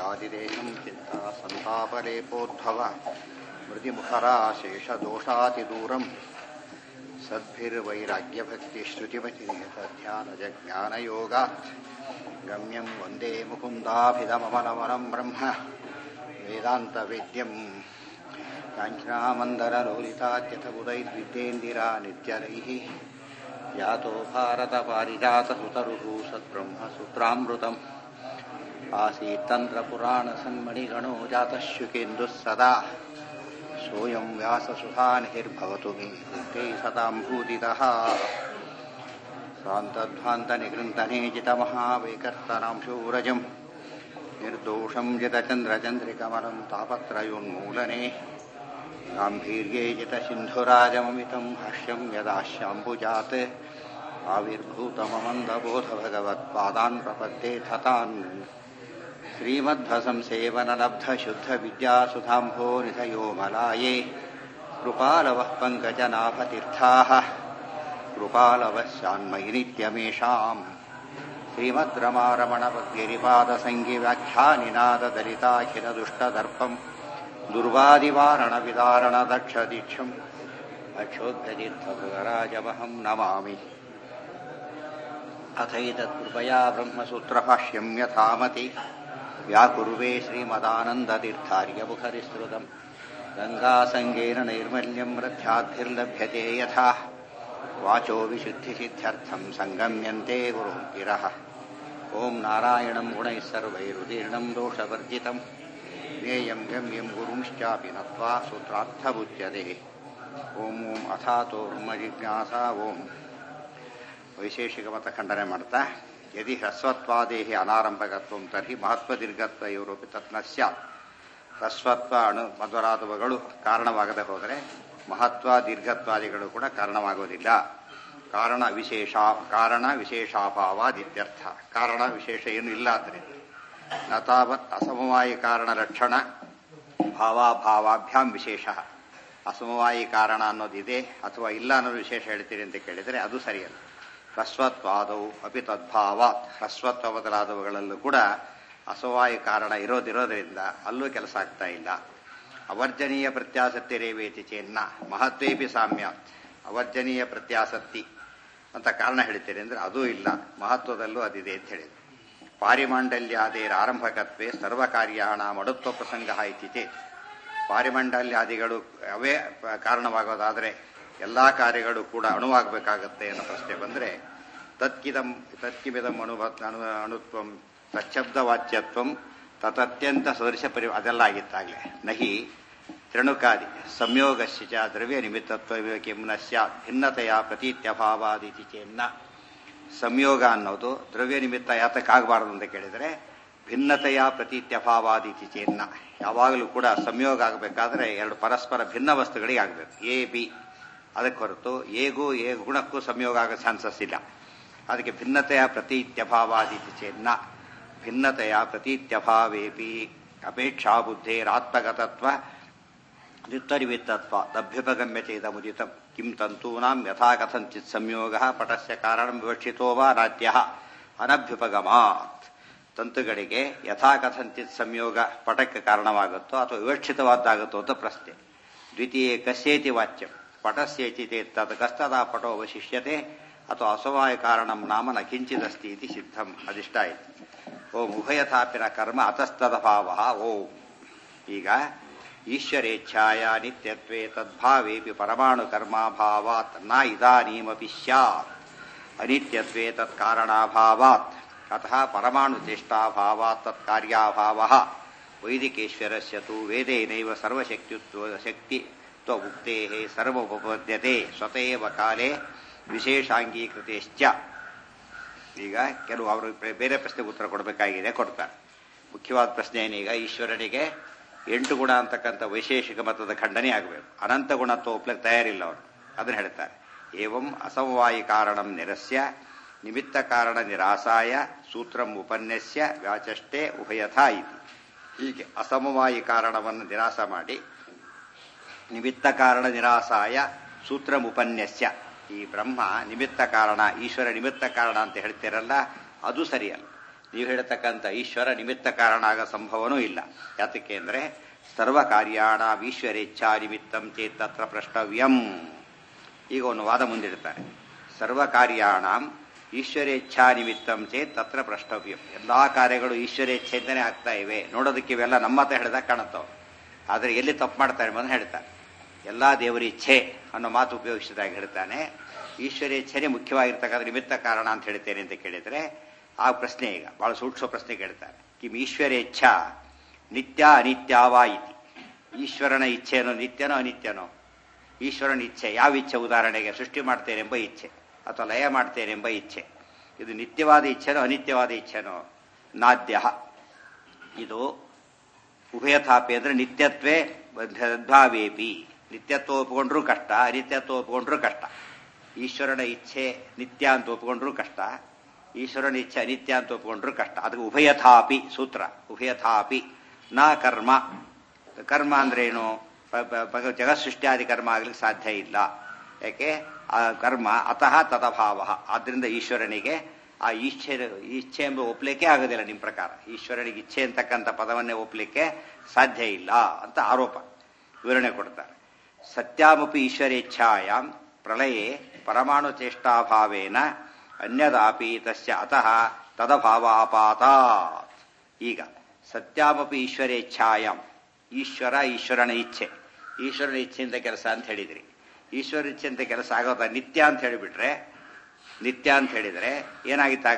यादिदेहं चिन्ता सन्तापलेपोद्भव मृतिमुखराशेषदोषातिदूरम् सद्भिर्वैराग्यभक्तिश्रुतिमतिनिहतध्यानजज्ञानयोगात् गम्यं वन्दे मुकुन्दाभिदममनमनं ब्रह्म वेदान्तवेद्यम् काञ्चनामन्दरलोलितात्यथबुधैर्विद्येन्दिरा नित्यरैः यातो भारतपारिजातसुतरुः सद्ब्रह्मसूत्रामृतम् आसीत्तन्त्रपुराणसन्मणिगणो जातः शुकेन्दुः सदा सोऽयं व्याससुधानिर्भवतु मे ते सतां भूतितः स्वान्तध्वान्तनिगृन्तनेजितमहावैकर्तनां शूरजम् निर्दोषं जितचन्द्रचन्द्रिकमलं तापत्रयोन्मूलने गाम्भीर्ये जितसिन्धुराजममितं भाष्यं यदाश्याम्बुजात् आविर्भूतममन्दबोधभगवत्पादान् प्रपद्ये थतान् श्रीमध्वसंसेवनलब्धशुद्धविद्यासुधाम्भो निधयो मलाये कृपालवः पङ्कजनाभतीर्थाः कृपालवः शान्मयि नित्यमेषाम् श्रीमद् रमारमणपद्गिरिपादसङ्गिव्याख्यानिनाददलिताखिलदुष्टदर्पम् दुर्वादिवारणविदारणदक्षदीक्षम् अक्षोभ्यतीर्थभृगराजमहं नमामि अथैतत्कृपया ब्रह्मसूत्रभाष्यं यथामति व्याकुर्वे श्रीमदानन्दतीर्थार्यमुखरिस्तृतम् गङ्गासङ्गेन नैर्मल्यं रथ्याद्भिर्लभ्यते यथा वाचो विशुद्धिसिद्ध्यर्थं सङ्गम्यन्ते गुरुगिरः ॐ नारायणं गुणैः सर्वैरुदीर्णं दोषवर्जितं ज्ञेयं गम्यं गुरुंश्चापि नत्वा सूत्रार्थबुध्यते ॐ ॐ ಅಥಾತೋ ಬ್ರಹ್ಮ ಜಿಜ್ಞಾಸಾ ಓಂ ವೈಶೇಷಿಕ ಮತ ಖಂಡನೆ ಮಾಡ್ತಾ ಯದಿ ಹ್ರಸ್ವತ್ವಾದೇಹಿ ಅನಾರಂಭಕತ್ವ ತರ್ಹಿ ಮಹತ್ವದೀರ್ಘತ್ವ ಇವರು ತತ್ನ ಸ್ಯಾತ್ ಹ್ರಸ್ವತ್ವ ಅಣು ಮಧ್ವರಾದವುಗಳು ಕಾರಣವಾಗದೆ ಹೋದರೆ ಮಹತ್ವ ದೀರ್ಘತ್ವಾದಿಗಳು ಕೂಡ ಕಾರಣವಾಗುವುದಿಲ್ಲ ಕಾರಣ ವಿಶೇಷ ಕಾರಣ ವಿಶೇಷಾಭಾವಾದಿತ್ಯರ್ಥ ಕಾರಣ ವಿಶೇಷ ಏನು ಇಲ್ಲ ಆದ್ದರಿಂದ ನ ತಾವತ್ ಅಸಮವಾಯಿ ಕಾರಣ ಲಕ್ಷಣ ಭಾವಾಭಾವಾಭ್ಯಾಂ ವಿಶೇಷ ಅಸಮವಾಯಿ ಕಾರಣ ಅನ್ನೋದಿದೆ ಅಥವಾ ಇಲ್ಲ ಅನ್ನೋದು ವಿಶೇಷ ಹೇಳ್ತೀರಿ ಅಂತ ಕೇಳಿದರೆ ಅದು ಸರಿಯಲ್ಲ ಹ್ರಸ್ವತ್ವಾದವು ಅಪಿ ತದ್ಭಾವಾತ್ ಹ್ರಸ್ವತ್ವ ಬದಲಾದವುಗಳಲ್ಲೂ ಕೂಡ ಅಸಮವಾಯಿ ಕಾರಣ ಇರೋದಿರೋದ್ರಿಂದ ಅಲ್ಲೂ ಕೆಲಸ ಆಗ್ತಾ ಇಲ್ಲ ಅವರ್ಜನೀಯ ಪ್ರತ್ಯಾಸಕ್ತಿ ರೇವೇತಿ ಚೇನ್ನ ಮಹತ್ವೇಪಿ ಸಾಮ್ಯಾತ್ ಅವರ್ಜನೀಯ ಪ್ರತ್ಯಾಸಕ್ತಿ ಅಂತ ಕಾರಣ ಹೇಳ್ತೀರಿ ಅಂದ್ರೆ ಅದೂ ಇಲ್ಲ ಮಹತ್ವದಲ್ಲೂ ಅದಿದೆ ಅಂತ ಹೇಳಿದ್ರು ಪಾರಿಮಾಂಡಲ್ಯಾದೇರ ಆರಂಭಕತ್ವೇ ಸರ್ವಕಾರ್ಯಾಣ ಮಡುತ್ವ ಪ್ರಸಂಗ ಇತಿಚೆ ಪಾರಿಮಂಡಲ್ಯಾದಿಗಳು ಅವೇ ಕಾರಣವಾಗೋದಾದರೆ ಎಲ್ಲ ಕಾರ್ಯಗಳು ಕೂಡ ಅಣುವಾಗಬೇಕಾಗತ್ತೆ ಅನ್ನೋ ಪ್ರಶ್ನೆ ಬಂದರೆ ತತ್ಕಿದಂ ತತ್ಕಿಮಿದಂ ಅಣು ಅಣು ಅಣುತ್ವಂ ತಚ್ಛಬ್ದವಾಚ್ಯತ್ವಂ ತತ್ತತ್ಯಂತ ಸದೃಶ ಪರಿ ಅದೆಲ್ಲ ಆಗಿತ್ತಾಗಲೇ ನಹಿ ತ್ರಣುಕಾದಿ ಸಂಯೋಗಶ್ಚ ದ್ರವ್ಯ ನಿಮಿತ್ತತ್ವ ಕಿಂನ ಸ್ಯಾತ್ ಭಿನ್ನತೆಯ ಪ್ರತೀತ್ಯಭಾವಾದಿತಿ ಚೇನ್ನ ಸಂಯೋಗ ಅನ್ನೋದು ದ್ರವ್ಯ ನಿಮಿತ್ತ ಯಾತಕ್ಕಾಗಬಾರದು ಅಂತ ಕೇಳಿದರೆ ಭಿನ್ನತೆಯ ಪ್ರತೀತ್ಯಭಾವಾದಿತಿ ಚೇನ್ನ ಯಾವಾಗಲೂ ಕೂಡ ಸಂಯೋಗ ಆಗಬೇಕಾದ್ರೆ ಎರಡು ಪರಸ್ಪರ ಭಿನ್ನ ವಸ್ತುಗಳಿಗೆ ಆಗಬೇಕು ಎ ಬಿ ಅದಕ್ಕೆ ಹೊರತು ಎಗೂ ಎ ಗುಣಕ್ಕೂ ಸಂಯೋಗ ಆಗೋ ಚಾನ್ಸಸ್ ಇಲ್ಲ ಅದಕ್ಕೆ ಭಿನ್ನತೆಯ ಪ್ರತೀತ್ಯಭಾವಾದಿತಿ ಚೇನ್ನ ಭಿನ್ನತೆಯ ಪ್ರತೀತ್ಯಭಾವೇಪಿ ಅಪೇಕ್ಷಾ ಬುದ್ಧೇರಾತ್ಮಗತತ್ವ ನಿತ್ತರಿವಿತ್ತತ್ವ ತಭ್ಯುಪಗಮ್ಯ ಚೇತ ಮುದಿತಂ ಕಿಂ ತಂತೂನಾಂ ಯಥಾ ಕಥಂಚಿತ್ ಸಂಯೋಗ ಪಟಸ್ಯ ಕಾರಣ ವಿವಕ್ಷಿತೋ ವಾ ನಾಟ್ಯ ಅನಭ್ಯುಪಗಮಾತ್ ತಂತುಗಳಿಗೆ ಯಥಾ ಕಥಂಚಿತ್ ಸಂಯೋಗ ಪಟಕ್ಕೆ ಕಾರಣವಾಗುತ್ತೋ ಅಥವಾ ವಿವಕ್ಷಿತವಾದ್ದಾಗುತ್ತೋ ಅಂತ ಪ್ರಶ್ನೆ ದ್ವಿತೀಯ ಕಸ್ಯೇತಿ ವಾಚ್ಯಂ ಪಟಸ್ಯೇತಿ ತತ್ ಕಸ್ತದಾ ಪಟೋ ಅವಶಿಷ್ಯತೆ ಅಥವಾ ಅಸವಾಯ ಕಾರಣಂ ನಾಮ ನ ಕಿಂಚಿದಸ್ತಿ ಇತಿ ಸಿದ್ಧಂ ಅದಿಷ್ಟ ಆಯಿತು ಓಂ ಉಭಯಥಾಪಿನ ಕರ್ಮ ಅತಸ್ತದಭಾವ ಓಂ ಈಗ ಈಶ್ವರೇಚ್ಛಾಯ ನಿತ್ಯತ್ವೇ ತದ್ಭಾವೇಪಿ ಪರಮಾಣು ಕರ್ಮಾಭಾವಾತ್ ನ ಇದಾನೀಮಪಿ ಸ್ಯಾತ್ ಅನಿತ್ಯತ್ವೇ ತತ್ಕಾರಣಾಭಾವಾತ್ ಅತಃ ಪರಮಾಣು ಚೇಷ್ಟಾಭಾವಾತ್ ತತ್ಕಾರ್ಯಾಭಾವ ವೈದಿಕೇಶ್ವರಸ್ಯ ತು ವೇದೇನೈವ ಸರ್ವಶಕ್ತಿತ್ವ ಶಕ್ತಿ ತ್ವಮುಕ್ತೇ ಸರ್ವೋಪಪದ್ಯತೆ ಸ್ವತೇವ ಕಾಲೇ ವಿಶೇಷಾಂಗೀಕೃತೆಶ್ಚ ಈಗ ಕೆಲವು ಅವರು ಬೇರೆ ಪ್ರಶ್ನೆಗೆ ಉತ್ತರ ಕೊಡಬೇಕಾಗಿದೆ ಕೊಡ್ತಾರೆ ಮುಖ್ಯವಾದ ಪ್ರಶ್ನೆ ಏನೀಗ ಈಶ್ವರನಿಗೆ ಎಂಟು ಗುಣ ಅಂತಕ್ಕಂಥ ವೈಶೇಷಿಕ ಮತದ ಖಂಡನೆ ಆಗಬೇಕು ಅನಂತ ಗುಣತ್ವ ಒಪ್ಲಕ್ಕೆ ತಯಾರಿಲ್ಲ ಅವರು ಅದನ್ನು ಹೇಳ್ತಾರೆ ಏವಂ ಅಸಮವಾಯಿ ಕಾರಣಂ ನಿರಸ್ಯ ನಿಮಿತ್ತ ಕಾರಣ ನಿರಾಸಾಯ ಸೂತ್ರಂ ಉಪನ್ಯಸ್ಯ ವ್ಯಾಚಷ್ಟೇ ಉಭಯಥಾ ಇತಿ ಹೀಗೆ ಅಸಮವಾಯಿ ಕಾರಣವನ್ನು ನಿರಾಸ ಮಾಡಿ ನಿಮಿತ್ತ ಕಾರಣ ನಿರಾಸಾಯ ಸೂತ್ರಂ ಉಪನ್ಯಸ್ಯ ಈ ಬ್ರಹ್ಮ ನಿಮಿತ್ತ ಕಾರಣ ಈಶ್ವರ ನಿಮಿತ್ತ ಕಾರಣ ಅಂತ ಹೇಳ್ತೀರಲ್ಲ ಅದು ಸರಿಯಲ್ಲ ನೀವು ಹೇಳ್ತಕ್ಕಂಥ ಈಶ್ವರ ನಿಮಿತ್ತ ಕಾರಣ ಆಗೋ ಸಂಭವನೂ ಇಲ್ಲ ಯಾತಕ್ಕೆ ಅಂದ್ರೆ ಸರ್ವ ಕಾರ್ಯಾಣ ಈಶ್ವರೇಚ್ಛಾ ನಿಮಿತ್ತಂ ಚೇತ್ ತತ್ರ ಪ್ರಷ್ಟವ್ಯಂ ಈಗ ಒಂದು ವಾದ ಮುಂದಿಡ್ತಾರೆ ಸರ್ವ ಕಾರ್ಯಾಣ ಈಶ್ವರೇಚ್ಛಾ ನಿಮಿತ್ತಂ ಚೇತ್ ತತ್ರ ಪ್ರಷ್ಟವ್ಯಂ ಎಲ್ಲಾ ಕಾರ್ಯಗಳು ಈಶ್ವರೇಚ್ಛೆಯಿಂದನೇ ಆಗ್ತಾ ಇವೆ ನೋಡೋದಕ್ಕೆ ಇವೆಲ್ಲ ನಮ್ಮ ಹತ್ರ ಹೇಳಿದಾಗ ಕಾಣುತ್ತವೆ ಆದರೆ ಎಲ್ಲಿ ತಪ್ಪು ಮಾಡ್ತಾರೆ ಅಂತ ಹೇಳ್ತಾರೆ ಎಲ್ಲಾ ದೇವರ ಇಚ್ಛೆ ಅನ್ನೋ ಮಾತು ಉಪಯೋಗಿಸಿದಾಗ ಹೇಳ್ತಾನೆ ಈಶ್ವರೇಚ್ಛೆನೇ ಮುಖ್ಯವಾಗಿರ್ತಕ್ಕಂಥ ನಿಮಿತ್ತ ಕಾರಣ ಅಂತ ಹೇಳ್ತೇನೆ ಅಂತ ಕೇಳಿದ್ರೆ ಆ ಪ್ರಶ್ನೆ ಈಗ ಬಹಳ ಸೂಕ್ಷ್ಮ ಪ್ರಶ್ನೆ ಕೇಳ್ತಾರೆ ಕಿಂ ಈಶ್ವರೇಚ್ಛ ನಿತ್ಯ ಅನಿತ್ಯವಾ ಇತಿ ಈಶ್ವರನ ಇಚ್ಛೆನೋ ನಿತ್ಯನೋ ಅನಿತ್ಯನೋ ಈಶ್ವರನ ಇಚ್ಛೆ ಯಾವ ಇಚ್ಛೆ ಉದಾಹರಣೆಗೆ ಸೃಷ್ಟಿ ಮಾಡ್ತೇನೆಂಬ ಇಚ್ಛೆ ಅಥವಾ ಲಯ ಮಾಡ್ತೇನೆಂಬ ಇಚ್ಛೆ ಇದು ನಿತ್ಯವಾದ ಇಚ್ಛೆನೋ ಅನಿತ್ಯವಾದ ಇಚ್ಛೆನೋ ನಾದ್ಯ ಇದು ಉಭಯಥಾಪಿ ಅಂದ್ರೆ ನಿತ್ಯತ್ವೇ ಸದ್ಭಾವೇಪಿ ನಿತ್ಯತ್ವ ಒಪ್ಕೊಂಡ್ರೂ ಕಷ್ಟ ಅನಿತ್ಯತ್ವ ಒಪ್ಕೊಂಡ್ರೂ ಕಷ್ಟ ಈಶ್ವರನ ಇಚ್ಛೆ ನಿತ್ಯ ಅಂತ ಒಪ್ಕೊಂಡ್ರೂ ಕಷ್ಟ ಈಶ್ವರನ ಇಚ್ಛೆ ಅನಿತ್ಯ ಅಂತ ಒಪ್ಕೊಂಡ್ರೂ ಕಷ್ಟ ಅದಕ್ಕೆ ಉಭಯಥಾಪಿ ಸೂತ್ರ ಉಭಯಥಾಪಿ ನ ಕರ್ಮ ಕರ್ಮ ಅಂದ್ರೇನು ಜಗತ್ ಸೃಷ್ಟಿಯಾದಿ ಕರ್ಮ ಆಗ್ಲಿಕ್ಕೆ ಸಾಧ್ಯ ಇಲ್ಲ ಯಾಕೆ ಆ ಕರ್ಮ ಅತಃ ತದಭಾವ ಆದ್ರಿಂದ ಈಶ್ವರನಿಗೆ ಆ ಇಚ್ಛೆ ಇಚ್ಛೆ ಎಂಬ ಒಪ್ಲಿಕ್ಕೆ ಆಗೋದಿಲ್ಲ ನಿಮ್ಮ ಪ್ರಕಾರ ಈಶ್ವರನಿಗೆ ಇಚ್ಛೆ ಅಂತಕ್ಕಂಥ ಪದವನ್ನೇ ಒಪ್ಲಿಕ್ಕೆ ಸಾಧ್ಯ ಇಲ್ಲ ಅಂತ ಆರೋಪ ವಿವರಣೆ ಕೊಡ್ತಾರೆ ಸತ್ಯಾಮಪಿ ಈಶ್ವರೇಚ್ಛಾಯಾಂ ಪ್ರಳಯೇ ಪರಮಾಣು ಚೇಷ್ಟಾಭಾವೇನ ಅನ್ಯದಾಪಿ ತಸ್ಯ ಅತಃ ತದಭಾವಾಪಾತಾತ್ ಈಗ ಸತ್ಯಾಮಪಿ ಈಶ್ವರೇಚ್ಛಾಯಾಂ ಈಶ್ವರ ಈಶ್ವರನ ಇಚ್ಛೆ ಈಶ್ವರನ ಇಚ್ಛೆಯಿಂದ ಕೆಲಸ ಅಂತ ಹೇಳಿದ್ರಿ ಈಶ್ವರ ಇಚ್ಛೆ ಅಂತ ಕೆಲಸ ಆಗೋದ ನಿತ್ಯ ಅಂತ ಹೇಳಿಬಿಟ್ರೆ ನಿತ್ಯ ಅಂತ ಹೇಳಿದ್ರೆ ಏನಾಗಿತ್ತಾಗ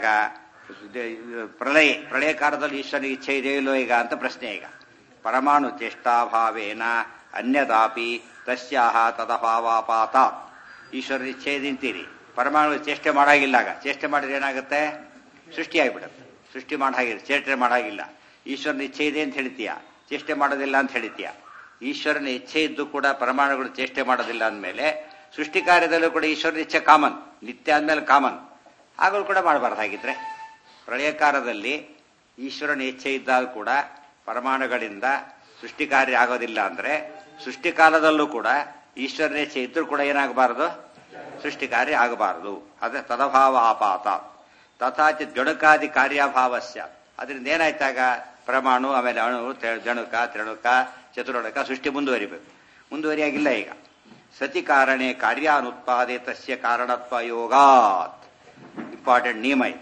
ಪ್ರಳಯ ಪ್ರಳಯ ಕಾಲದಲ್ಲಿ ಈಶ್ವರನ ಇಚ್ಛೆ ಇದೆಯೋ ಇಲ್ಲೋ ಈಗ ಅಂತ ಪ್ರಶ್ನೆ ಈಗ ಪರಮಾಣು ಚೇಷ್ಟಾಭಾವೇನ ಅನ್ಯದಾಪಿ ತಸ್ಯಾಹ ತದಭಾವಾಪಾತ ಈಶ್ವರನ ಇಚ್ಛೆ ನಿಂತೀರಿ ಪರಮಾಣು ಚೇಷ್ಟೆ ಮಾಡಾಗಿಲ್ಲಾಗ ಚೇಷ್ಟೆ ಮಾಡಿದ್ರೆ ಏನಾಗುತ್ತೆ ಸೃಷ್ಟಿಯಾಗಿಬಿಡುತ್ತೆ ಸೃಷ್ಟಿ ಮಾಡಾಗಿಲ್ಲ ಚೇಷ್ಟೆ ಮಾಡಾಗಿಲ್ಲ ಈಶ್ವರನ ಇಚ್ಛೆ ಇದೆ ಅಂತ ಹೇಳ್ತೀಯ ಚೇಷ್ಟೆ ಮಾಡೋದಿಲ್ಲ ಅಂತ ಹೇಳ್ತೀಯ ಈಶ್ವರನ ಇಚ್ಛೆ ಇದ್ದು ಕೂಡ ಪರಮಾಣುಗಳು ಚೇಷ್ಟೆ ಮಾಡೋದಿಲ್ಲ ಅಂದಮೇಲೆ ಸೃಷ್ಟಿ ಕಾರ್ಯದಲ್ಲೂ ಕೂಡ ಈಶ್ವರನ ಇಚ್ಛೆ ಕಾಮನ್ ನಿತ್ಯ ಅಂದಮೇಲೆ ಕಾಮನ್ ಆಗಲೂ ಕೂಡ ಮಾಡಬಾರ್ದು ಹಾಗಿದ್ರೆ ಪ್ರಳಯ ಕಾಲದಲ್ಲಿ ಈಶ್ವರನ ಇಚ್ಛೆ ಇದ್ದಾಗ ಕೂಡ ಪರಮಾಣುಗಳಿಂದ ಸೃಷ್ಟಿ ಕಾರ್ಯ ಆಗೋದಿಲ್ಲ ಅಂದ್ರೆ ಸೃಷ್ಟಿ ಕಾಲದಲ್ಲೂ ಕೂಡ ಈಶ್ವರನ ಇಚ್ಛೆ ಇದ್ರೂ ಕೂಡ ಏನಾಗಬಾರದು ಸೃಷ್ಟಿ ಕಾರ್ಯ ಆಗಬಾರದು ಅದೇ ತದಭಾವ ಆಪಾತ ತಥಾಚ ಜಣಕಾದಿ ಕಾರ್ಯಾಭಾವಸ್ಯ ಅದರಿಂದ ಏನಾಯ್ತಾಗ ಪರಮಾಣು ಆಮೇಲೆ ಅಣು ಜಣುಕ ತ್ರಣುಕ ಚತುರಣಕ ಸೃಷ್ಟಿ ಮುಂದುವರಿಬೇಕು ಮುಂದುವರಿಯಾಗಿಲ್ಲ ಈಗ ಸತಿ ಕಾರಣೆ ಕಾರ್ಯಾನುತ್ಪಾದೆ ತಸ್ಯ ಕಾರಣತ್ವ ಯೋಗಾತ್ ಇಂಪಾರ್ಟೆಂಟ್ ನಿಯಮ ಇದು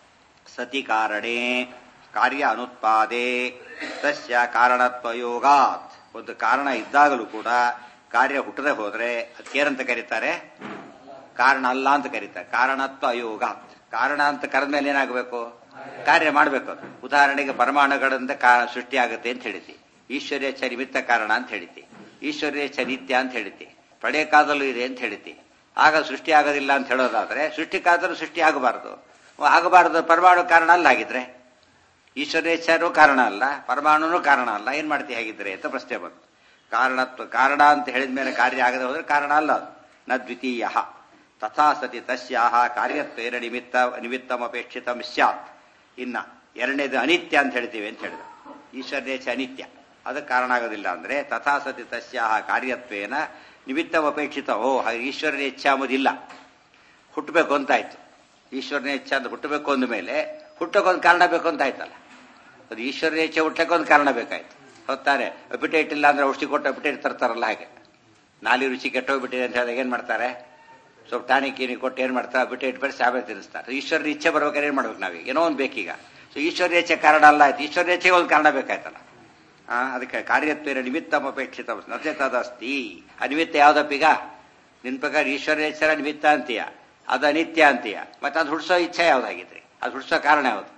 ಸತಿ ಕಾರಣೆ ಕಾರ್ಯ ಅನುತ್ಪಾದೆ ತಸ್ಯ ಕಾರಣತ್ವ ಯೋಗಾತ್ ಒಂದು ಕಾರಣ ಇದ್ದಾಗಲೂ ಕೂಡ ಕಾರ್ಯ ಹುಟ್ಟದೆ ಹೋದ್ರೆ ಅದಕ್ಕೇನಂತ ಕರೀತಾರೆ ಕಾರಣ ಅಲ್ಲ ಅಂತ ಕರೀತಾರೆ ಕಾರಣತ್ವ ಅಯೋಗ ಕಾರಣ ಅಂತ ಕರೆದ್ಮೇಲೆ ಏನಾಗಬೇಕು ಕಾರ್ಯ ಮಾಡಬೇಕು ಉದಾಹರಣೆಗೆ ಪರಮಾಣುಗಳಿಂದ ಸೃಷ್ಟಿ ಆಗುತ್ತೆ ಅಂತ ಹೇಳಿತಿ ಈಶ್ವರ್ಯಚ್ಛ ನಿಮಿತ್ತ ಕಾರಣ ಅಂತ ಹೇಳಿತಿ ಈಶ್ವರ್ಯಚ್ಛ ನಿತ್ಯ ಅಂತ ಹೇಳಿತಿ ಪ್ರಳಯ ಕಾಲದಲ್ಲೂ ಇದೆ ಅಂತ ಹೇಳಿತಿ ಆಗ ಸೃಷ್ಟಿ ಆಗೋದಿಲ್ಲ ಅಂತ ಹೇಳೋದಾದ್ರೆ ಸೃಷ್ಟಿ ಕಾಲದಲ್ಲೂ ಸೃಷ್ಟಿ ಆಗಬಾರದು ಆಗಬಾರದು ಪರಮಾಣು ಕಾರಣ ಅಲ್ಲ ಆಗಿದ್ರೆ ಈಶ್ವರೇಚ್ಛರು ಕಾರಣ ಅಲ್ಲ ಪರಮಾಣುನು ಕಾರಣ ಅಲ್ಲ ಏನ್ ಮಾಡ್ತಿ ಹೇಗಿದ್ರೆ ಅಂತ ಪ್ರಶ್ನೆ ಬಂತು ಕಾರಣತ್ವ ಕಾರಣ ಅಂತ ಹೇಳಿದ ಮೇಲೆ ಕಾರ್ಯ ಆಗದೆ ಹೋದ್ರೆ ಕಾರಣ ಅಲ್ಲ ಅದು ನ ದ್ವಿತೀಯ ತಥಾ ಸತಿ ತಸ್ಯಾಹ ಕಾರ್ಯತ್ವೇನ ನಿಮಿತ್ತ ನಿಮಿತ್ತಮಪೇಕ್ಷಿತ ಸ್ಯಾತ್ ಇನ್ನ ಎರಡನೇದು ಅನಿತ್ಯ ಅಂತ ಹೇಳ್ತೀವಿ ಅಂತ ಹೇಳಿದ ಈಶ್ವರೇಚ್ಛ ಅನಿತ್ಯ ಅದಕ್ಕೆ ಕಾರಣ ಆಗೋದಿಲ್ಲ ಅಂದ್ರೆ ತಥಾ ಸತಿ ತಸ್ಯಾಹ ಕಾರ್ಯತ್ವೇನ ನಿಮಿತ್ತಮಪೇಕ್ಷಿತ ಓ ಈಶ್ವರನ ಇಚ್ಛೆ ಅಂಬುದಿಲ್ಲ ಹುಟ್ಟಬೇಕು ಅಂತಾಯ್ತು ಈಶ್ವರನ ಇಚ್ಛೆ ಅಂತ ಹುಟ್ಟಬೇಕು ಅಂದ ಮೇಲೆ ಹುಟ್ಟಕ್ಕೊಂದು ಕಾರಣ ಬೇಕು ಅಂತ ಆಯ್ತಲ್ಲ ಅದು ಈಶ್ವರನ ಇಚ್ಛೆ ಹುಟ್ಟಕ್ಕೆ ಒಂದು ಕಾರಣ ಬೇಕಾಯ್ತು ಹೊತ್ತಾರೆ ಅಪಿಟೇಟ್ ಇಲ್ಲ ಅಂದ್ರೆ ಔಷಧಿ ಕೊಟ್ಟು ಅಪಿಟೇಟ್ ತರ್ತಾರಲ್ಲ ಹಾಗೆ ನಾಲಿ ರುಚಿ ಕೆಟ್ಟೋಗ್ಬಿಟ್ಟಿದೆ ಅಂತ ಹೇಳಿದಾಗ ಏನ್ ಮಾಡ್ತಾರೆ ಸ್ವಲ್ಪ ಟಾನಿಕ್ ಕೀನಿ ಕೊಟ್ಟು ಏನ್ ಮಾಡ್ತಾರೆ ಅಪಿಟೇಟ್ ಬೇರೆ ಸಾಬೆ ತಿನ್ನಿಸ್ತಾರೆ ಈಶ್ವರನ ಇಚ್ಛೆ ಬರ್ಬೇಕಾದ್ರೆ ಏನ್ ಮಾಡ್ಬೇಕು ನಾವೀಗ ಏನೋ ಒಂದು ಬೇಕೀಗ ಸೊ ಈಶ್ವರ ಇಚ್ಛೆ ಕಾರಣ ಅಲ್ಲ ಆಯ್ತು ಈಶ್ವರ ಇಚ್ಛೆಗೆ ಒಂದು ಕಾರಣ ಬೇಕಾಯ್ತಲ್ಲ ಆ ಅದಕ್ಕೆ ಕಾರ್ಯತ್ವೇನ ನಿಮಿತ್ತಮ ಅಪೇಕ್ಷಿತ ನತೆ ತದಸ್ತಿ ಅನಿಮಿತ್ತ ಯಾವ್ದಪ್ಪೀಗ ನಿನ್ ಪ್ರಕಾರ ಈಶ್ವರ ಇಚ್ಛರ ನಿಮಿತ್ತ ಅಂತೀಯ ಅದು ಅನಿತ್ಯ ಅಂತೀಯ ಮತ್ತೆ ಅದು ಹುಡ್ಸೋ ಇಚ್ಛೆ ಯಾವ್ದಾಗಿದ್ರಿ ಅದು ಹುಡ್ಸೋ ಕಾರಣ ಯಾವುದು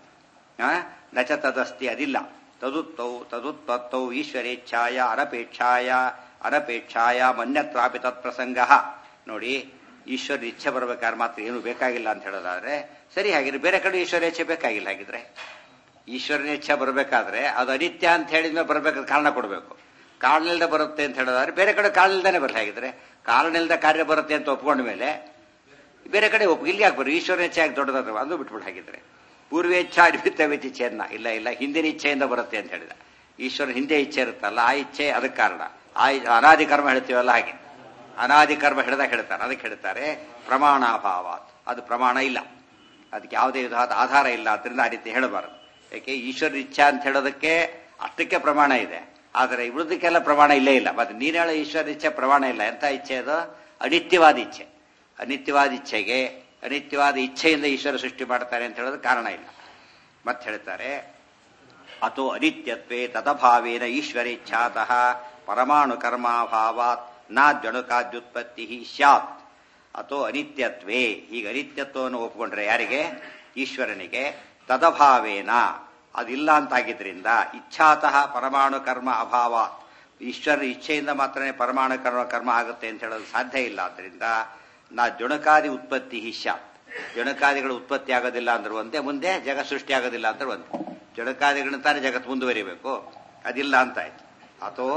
ನಚ ತದಸ್ತಿ ಅದಿಲ್ಲ ತದುತ್ತೌ ತದುತ್ತೌ ಈಶ್ವರೇಚ್ಛಾಯ ಅನಪೇಕ್ಷಾಯ ಅನಪೇಕ್ಷಾಯ ಮನ್ಯತ್ರಾಪಿ ತತ್ಪ್ರಸಂಗ ನೋಡಿ ಈಶ್ವರ ಇಚ್ಛೆ ಬರ್ಬೇಕಾದ್ರೆ ಮಾತ್ರ ಏನು ಬೇಕಾಗಿಲ್ಲ ಅಂತ ಹೇಳೋದಾದ್ರೆ ಸರಿ ಹಾಗಿದ್ರೆ ಬೇರೆ ಕಡೆ ಈಶ್ವರ ಇಚ್ಛೆ ಬೇಕಾಗಿಲ್ಲ ಹಾಗಿದ್ರೆ ಈಶ್ವರನ ಇಚ್ಛೆ ಬರಬೇಕಾದ್ರೆ ಅದು ಅನಿತ್ಯ ಅಂತ ಹೇಳಿದ್ಮೇಲೆ ಬರಬೇಕಾದ್ರೆ ಕಾರಣ ಕೊಡಬೇಕು ಕಾರಣ ಇಲ್ಲದೆ ಬರುತ್ತೆ ಅಂತ ಹೇಳೋದಾದ್ರೆ ಬೇರೆ ಕಡೆ ಕಾರಣ ಇಲ್ದಾನೆ ಬರಲಿ ಹಾಗಿದ್ರೆ ಕಾರಣ ಇಲ್ಲದ ಕಾರ್ಯ ಬರುತ್ತೆ ಅಂತ ಒಪ್ಕೊಂಡ ಮೇಲೆ ಬೇರೆ ಕಡೆ ಒಪ್ಪ ಇಲ್ಲಿ ಯಾಕೆ ಬರೋ ಈಶ್ವರನ ಇಚ್ಛೆ ಆಗಿ ದೊಡ್ಡದಾದ್ರೆ ಅದು ಬಿಟ್ಬಿಟ್ಟು ಹಾಗಿದ್ರೆ ಪೂರ್ವೇಚ್ಛಾ ನಿಮಿತ್ತ ಇಚ್ಛೆಯನ್ನ ಇಲ್ಲ ಇಲ್ಲ ಹಿಂದಿನ ಇಚ್ಛೆಯಿಂದ ಬರುತ್ತೆ ಅಂತ ಹೇಳಿದ ಈಶ್ವರ ಹಿಂದೆ ಇಚ್ಛೆ ಇರುತ್ತಲ್ಲ ಆ ಇಚ್ಛೆ ಅದಕ್ಕೆ ಕಾರಣ ಆ ಅನಾದಿ ಕರ್ಮ ಹೇಳ್ತೀವಲ್ಲ ಹಾಗೆ ಅನಾದಿ ಕರ್ಮ ಹಿಡಿದಾಗ ಹೇಳ್ತಾರೆ ಅದಕ್ಕೆ ಹೇಳ್ತಾರೆ ಪ್ರಮಾಣಾಭಾವ ಅದು ಪ್ರಮಾಣ ಇಲ್ಲ ಅದಕ್ಕೆ ಯಾವುದೇ ವಿಧವಾದ ಆಧಾರ ಇಲ್ಲ ಅದರಿಂದ ಆ ರೀತಿ ಹೇಳಬಾರದು ಯಾಕೆ ಈಶ್ವರ ಇಚ್ಛಾ ಅಂತ ಹೇಳೋದಕ್ಕೆ ಅಷ್ಟಕ್ಕೆ ಪ್ರಮಾಣ ಇದೆ ಆದರೆ ಉಳಿದಕ್ಕೆಲ್ಲ ಪ್ರಮಾಣ ಇಲ್ಲೇ ಇಲ್ಲ ಮತ್ತೆ ನೀನು ಹೇಳೋ ಈಶ್ವರ ಇಚ್ಛೆ ಪ್ರಮಾಣ ಇಲ್ಲ ಎಂತ ಇಚ್ಛೆ ಅದು ಅನಿತ್ಯವಾದ ಇಚ್ಛೆ ಅನಿತ್ಯವಾದ ಇಚ್ಛೆಗೆ ಅನಿತ್ಯವಾದ ಇಚ್ಛೆಯಿಂದ ಈಶ್ವರ ಸೃಷ್ಟಿ ಮಾಡ್ತಾರೆ ಅಂತ ಹೇಳೋದು ಕಾರಣ ಇಲ್ಲ ಮತ್ತೆ ಹೇಳ್ತಾರೆ ಅಥೋ ಅನಿತ್ಯತ್ವೇ ತದಭಾವೇನ ಈಶ್ವರೇಚ್ಛಾತಃ ಪರಮಾಣು ಕರ್ಮಾಭಾವಾತ್ ನಾದ್ಯಣುಕಾದ್ಯುತ್ಪತ್ತಿ ಸ್ಯಾತ್ ಅಥೋ ಅನಿತ್ಯತ್ವೇ ಈಗ ಅನಿತ್ಯತ್ವವನ್ನು ಒಪ್ಪಿಕೊಂಡ್ರೆ ಯಾರಿಗೆ ಈಶ್ವರನಿಗೆ ತದಭಾವೇನ ಅದಿಲ್ಲ ಅಂತಾಗಿದ್ರಿಂದ ಇಚ್ಛಾತಃ ಪರಮಾಣು ಕರ್ಮ ಅಭಾವ ಈಶ್ವರ ಇಚ್ಛೆಯಿಂದ ಮಾತ್ರನೇ ಪರಮಾಣು ಕರ್ಮ ಕರ್ಮ ಆಗುತ್ತೆ ಅಂತ ಹೇಳೋದು ಸಾಧ್ಯ ಇಲ್ಲ ಆದ್ರಿಂದ ನಾ ಜುಣಕಾದಿ ಉತ್ಪತ್ತಿ ಸ್ಯಾತ್ ಜುಣಕಾದಿಗಳು ಉತ್ಪತ್ತಿ ಆಗೋದಿಲ್ಲ ಅಂದ್ರೆ ಒಂದೇ ಮುಂದೆ ಜಗತ್ ಸೃಷ್ಟಿ ಆಗೋದಿಲ್ಲ ಅಂದ್ರೆ ಒಂದೇ ಜಡಕಾದಿಗಳನ್ನ ತಾನೇ ಜಗತ್ತು ಮುಂದುವರಿಬೇಕು ಅದಿಲ್ಲ ಅಂತ ಆಯ್ತು ಅಥವಾ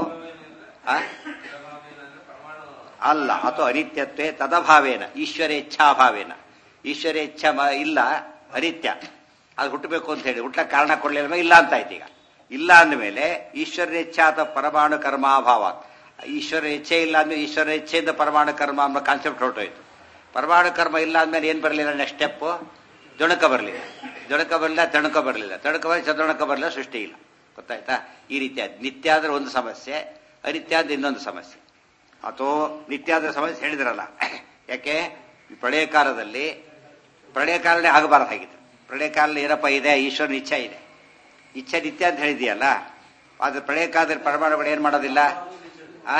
ಅಲ್ಲ ಅಥವಾ ಅನಿತ್ಯತ್ವೇ ತದಭಾವೇನ ಈಶ್ವರೇಚ್ಛಾಭಾವೇನ ಈಶ್ವರೇಚ್ಛ ಇಲ್ಲ ಅನಿತ್ಯ ಅದು ಹುಟ್ಟಬೇಕು ಅಂತ ಹೇಳಿ ಹುಟ್ಟಕ್ಕೆ ಕಾರಣ ಕೊಡ್ಲಿಲ್ಲ ಇಲ್ಲ ಅಂತ ಆಯ್ತು ಈಗ ಇಲ್ಲ ಅಂದಮೇಲೆ ಈಶ್ವರೇಚ್ಛ ಅಥವಾ ಪರಮಾಣು ಕರ್ಮಾಭಾವ ಈಶ್ವರ ಇಚ್ಛೆ ಇಲ್ಲ ಅಂದ್ರೆ ಈಶ್ವರ ಇಚ್ಛೆಯಿಂದ ಪರಮಾಣು ಕರ್ಮ ಅನ್ನೋ ಕಾನ್ಸೆಪ್ಟ್ ಹೊರಟೋಯ್ತು ಪರಮಾಣು ಕರ್ಮ ಇಲ್ಲ ಅಂದ್ಮೇಲೆ ಏನ್ ಬರಲಿಲ್ಲ ನೆಕ್ಸ್ಟ್ ಸ್ಟೆಪ್ ಜೊಣಕ ಬರಲಿಲ್ಲ ಜೊಣಕ ಬರಲಿಲ್ಲ ತಣಕ ಬರಲಿಲ್ಲ ತಣಕ ಬರಲಿ ಚದೊಣಕ ಬರಲಿಲ್ಲ ಸೃಷ್ಟಿ ಇಲ್ಲ ಗೊತ್ತಾಯ್ತಾ ಈ ರೀತಿ ನಿತ್ಯ ಆದ್ರೆ ಒಂದು ಸಮಸ್ಯೆ ಅನಿತ್ಯ ಆದ್ರೆ ಇನ್ನೊಂದು ಸಮಸ್ಯೆ ಅಥವಾ ನಿತ್ಯ ಆದ್ರೆ ಸಮಸ್ಯೆ ಹೇಳಿದ್ರಲ್ಲ ಯಾಕೆ ಈ ಪ್ರಳಯ ಕಾಲದಲ್ಲಿ ಪ್ರಳಯ ಕಾಲನೇ ಆಗಬಾರ್ದು ಹಾಗಿತ್ತು ಪ್ರಳಯ ಕಾಲ ಏನಪ್ಪ ಇದೆ ಈಶ್ವರನ ಇಚ್ಛೆ ಇದೆ ಇಚ್ಛೆ ನಿತ್ಯ ಅಂತ ಹೇಳಿದೆಯಲ್ಲ ಆದ್ರೆ ಪ್ರಳಯ ಕಾಲದಲ್ಲಿ ಪರಮಾಣುಗಳು ಏನ್ ಮಾಡೋದಿಲ್ಲ ಆ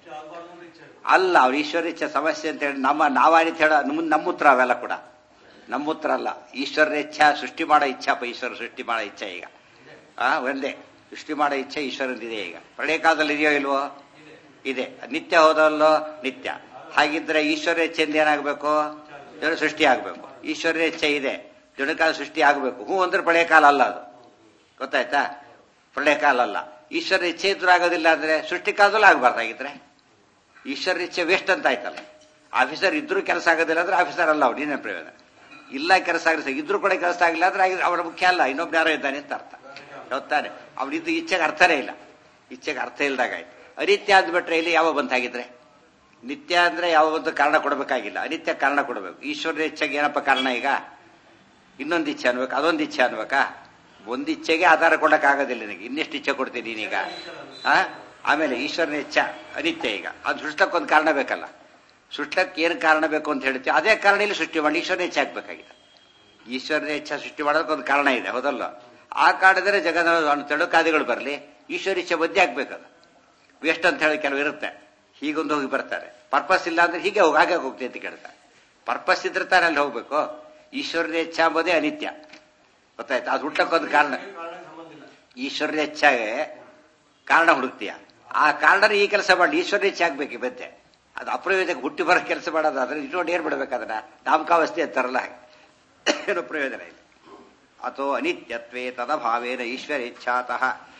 ಅಲ್ಲ ಅವ್ರ ಈಶ್ವರ ಇಚ್ಛೆ ಸಮಸ್ಯೆ ಅಂತ ಹೇಳಿ ನಮ್ಮ ನಾವಾರಿತ ಹೇಳ ನಮ್ಮ ಉತ್ತರ ಅವೆಲ್ಲ ಕೂಡ ನಮ್ಮ ಉತ್ತರ ಅಲ್ಲ ಈಶ್ವರ ಇಚ್ಛಾ ಸೃಷ್ಟಿ ಮಾಡೋ ಇಚ್ಛಾಪ ಈಶ್ವರ ಸೃಷ್ಟಿ ಮಾಡೋ ಇಚ್ಛೆ ಈಗ ಆ ಒಂದೇ ಸೃಷ್ಟಿ ಮಾಡೋ ಇಚ್ಛೆ ಈಶ್ವರನಿದೆ ಈಗ ಪ್ರಳಯ ಕಾಲದಲ್ಲಿ ಇದೆಯೋ ಇಲ್ವೋ ಇದೆ ನಿತ್ಯ ಹೋದಲ್ಲೋ ನಿತ್ಯ ಹಾಗಿದ್ರೆ ಈಶ್ವರ ಇಚ್ಛೆಯಿಂದ ಏನಾಗಬೇಕು ಜನ ಸೃಷ್ಟಿ ಆಗಬೇಕು ಈಶ್ವರ ಇಚ್ಛೆ ಇದೆ ಜುಣಕಾಲ ಸೃಷ್ಟಿ ಆಗಬೇಕು ಹ್ಞೂ ಅಂದ್ರೆ ಪ್ರಳಯ ಕಾಲ ಅಲ್ಲ ಅದು ಗೊತ್ತಾಯ್ತಾ ಪ್ರಳಯ ಕಾಲ ಅಲ್ಲ ಈಶ್ವರ ಇಚ್ಛೆ ಇದ್ರೂ ಆಗೋದಿಲ್ಲ ಅಂದ್ರೆ ಸೃಷ್ಟಿ ಕಾಲದಲ್ಲೂ ಆಗಬಾರ್ದಾಗಿದ್ರೆ ಈಶ್ವರ ಇಚ್ಛೆ ವೇಸ್ಟ್ ಅಂತ ಆಯ್ತಲ್ಲ ಆಫೀಸರ್ ಇದ್ರೂ ಕೆಲಸ ಆಗೋದಿಲ್ಲ ಅಂದ್ರೆ ಆಫೀಸರ್ ಅಲ್ಲ ಅವ್ರು ನೀನೇ ಪ್ರಯೋಜನ ಇಲ್ಲ ಕೆಲಸ ಆಗಿಲ್ಲ ಇದ್ರೂ ಕೂಡ ಕೆಲಸ ಆಗಿಲ್ಲ ಅಂದ್ರೆ ಅವರ ಮುಖ್ಯ ಅಲ್ಲ ಇನ್ನೊಬ್ರು ಯಾರೋ ಇದ್ದಾನೆ ಅಂತ ಅರ್ಥ ಗೊತ್ತಾನೆ ಅವನಿದ್ದು ಇಚ್ಛೆಗೆ ಅರ್ಥನೇ ಇಲ್ಲ ಇಚ್ಛೆಗೆ ಅರ್ಥ ಇಲ್ದಾಗ ಆಯ್ತು ಅನಿತ್ಯ ಅಂದ್ಬಿಟ್ರೆ ಇಲ್ಲಿ ಯಾವ ಬಂತಾಗಿದ್ರೆ ನಿತ್ಯ ಅಂದ್ರೆ ಯಾವ ಒಂದು ಕಾರಣ ಕೊಡಬೇಕಾಗಿಲ್ಲ ಅನಿತ್ಯ ಕಾರಣ ಕೊಡಬೇಕು ಈಶ್ವರ ಇಚ್ಛೆಗೆ ಏನಪ್ಪ ಕಾರಣ ಈಗ ಇನ್ನೊಂದು ಇಚ್ಛೆ ಅನ್ಬೇಕು ಅದೊಂದು ಇಚ್ಛೆ ಅನ್ಬೇಕಾ ಒಂದು ಇಚ್ಛೆಗೆ ಆಧಾರ ಕೊಡಕ್ ಆಗೋದಿಲ್ಲ ನಿನಗೆ ಇನ್ನೆಷ್ಟು ಇಚ್ಛೆ ಕೊಡ್ತೀನಿ ನೀನೀಗ ಆ ಆಮೇಲೆ ಈಶ್ವರನ ಇಚ್ಛೆ ಅನಿತ್ಯ ಈಗ ಅದು ಸೃಷ್ಟಕ್ಕೊಂದು ಕಾರಣ ಬೇಕಲ್ಲ ಸೃಷ್ಟಕ್ಕೆ ಏನು ಕಾರಣ ಬೇಕು ಅಂತ ಹೇಳ್ತೀವಿ ಅದೇ ಕಾರಣ ಇಲ್ಲಿ ಸೃಷ್ಟಿ ಮಾಡಿ ಈಶ್ವರನ ಇಚ್ಛೆ ಆಗ್ಬೇಕಾಗಿದೆ ಈಶ್ವರನ ಇಚ್ಛೆ ಸೃಷ್ಟಿ ಮಾಡೋದಕ್ಕೆ ಒಂದು ಕಾರಣ ಇದೆ ಹೌದಲ್ಲ ಆ ಕಾರಣದರೆ ಜಗನ್ನ ತಡುಕಾದಿಗಳು ಬರಲಿ ಈಶ್ವರ ಇಚ್ಛೆ ಬದ್ದೆ ಆಗ್ಬೇಕದು ವೇಸ್ಟ್ ಅಂತ ಹೇಳಿ ಕೆಲವು ಇರುತ್ತೆ ಹೀಗೊಂದು ಹೋಗಿ ಬರ್ತಾರೆ ಪರ್ಪಸ್ ಇಲ್ಲ ಅಂದ್ರೆ ಹೀಗೆ ಹೋಗಿ ಹಾಗೆ ಹೋಗ್ತೀನಿ ಅಂತ ಕೇಳ್ತಾರೆ ಪರ್ಪಸ್ ಇದ್ರೆ ತಾನೇ ಅಲ್ಲಿ ಹೋಗ್ಬೇಕು ಈಶ್ವರನ ಇಚ್ಛೆ ಅಂಬೋದೇ ಅನಿತ್ಯ ಗೊತ್ತಾಯ್ತು ಅದು ಹುಟ್ಟಕ್ಕೊಂದು ಕಾರಣ ಈಶ್ವರನ ಇಚ್ಛೆಗೆ ಕಾರಣ ಹುಡುಕ್ತೀಯ ಆ ಕಾರಣ ಈ ಕೆಲಸ ಮಾಡಿ ಈಶ್ವರನ ಇಚ್ಛೆ ಆಗ್ಬೇಕು ಬದ್ದೆ ಅದು ಅಪ್ರಯೋಜಕ ಹುಟ್ಟಿ ಬರೋ ಕೆಲಸ ಮಾಡೋದಾದ್ರೆ ಇಟ್ಕೊಂಡು ಏನ್ ಬಿಡ್ಬೇಕು ಅದನ್ನ ನಾಮಕಾವಸ್ಥೆ ಅಂತಾರಲ್ಲ ಹಾಗೆ ಏನು ಪ್ರಯೋಜನ ಇಲ್ಲ ಅಥೋ ಅನಿತ್ಯತ್ವೇ ತದಭಾವೇನ ಈಶ್ವರೇಚ್ಛಾತಃ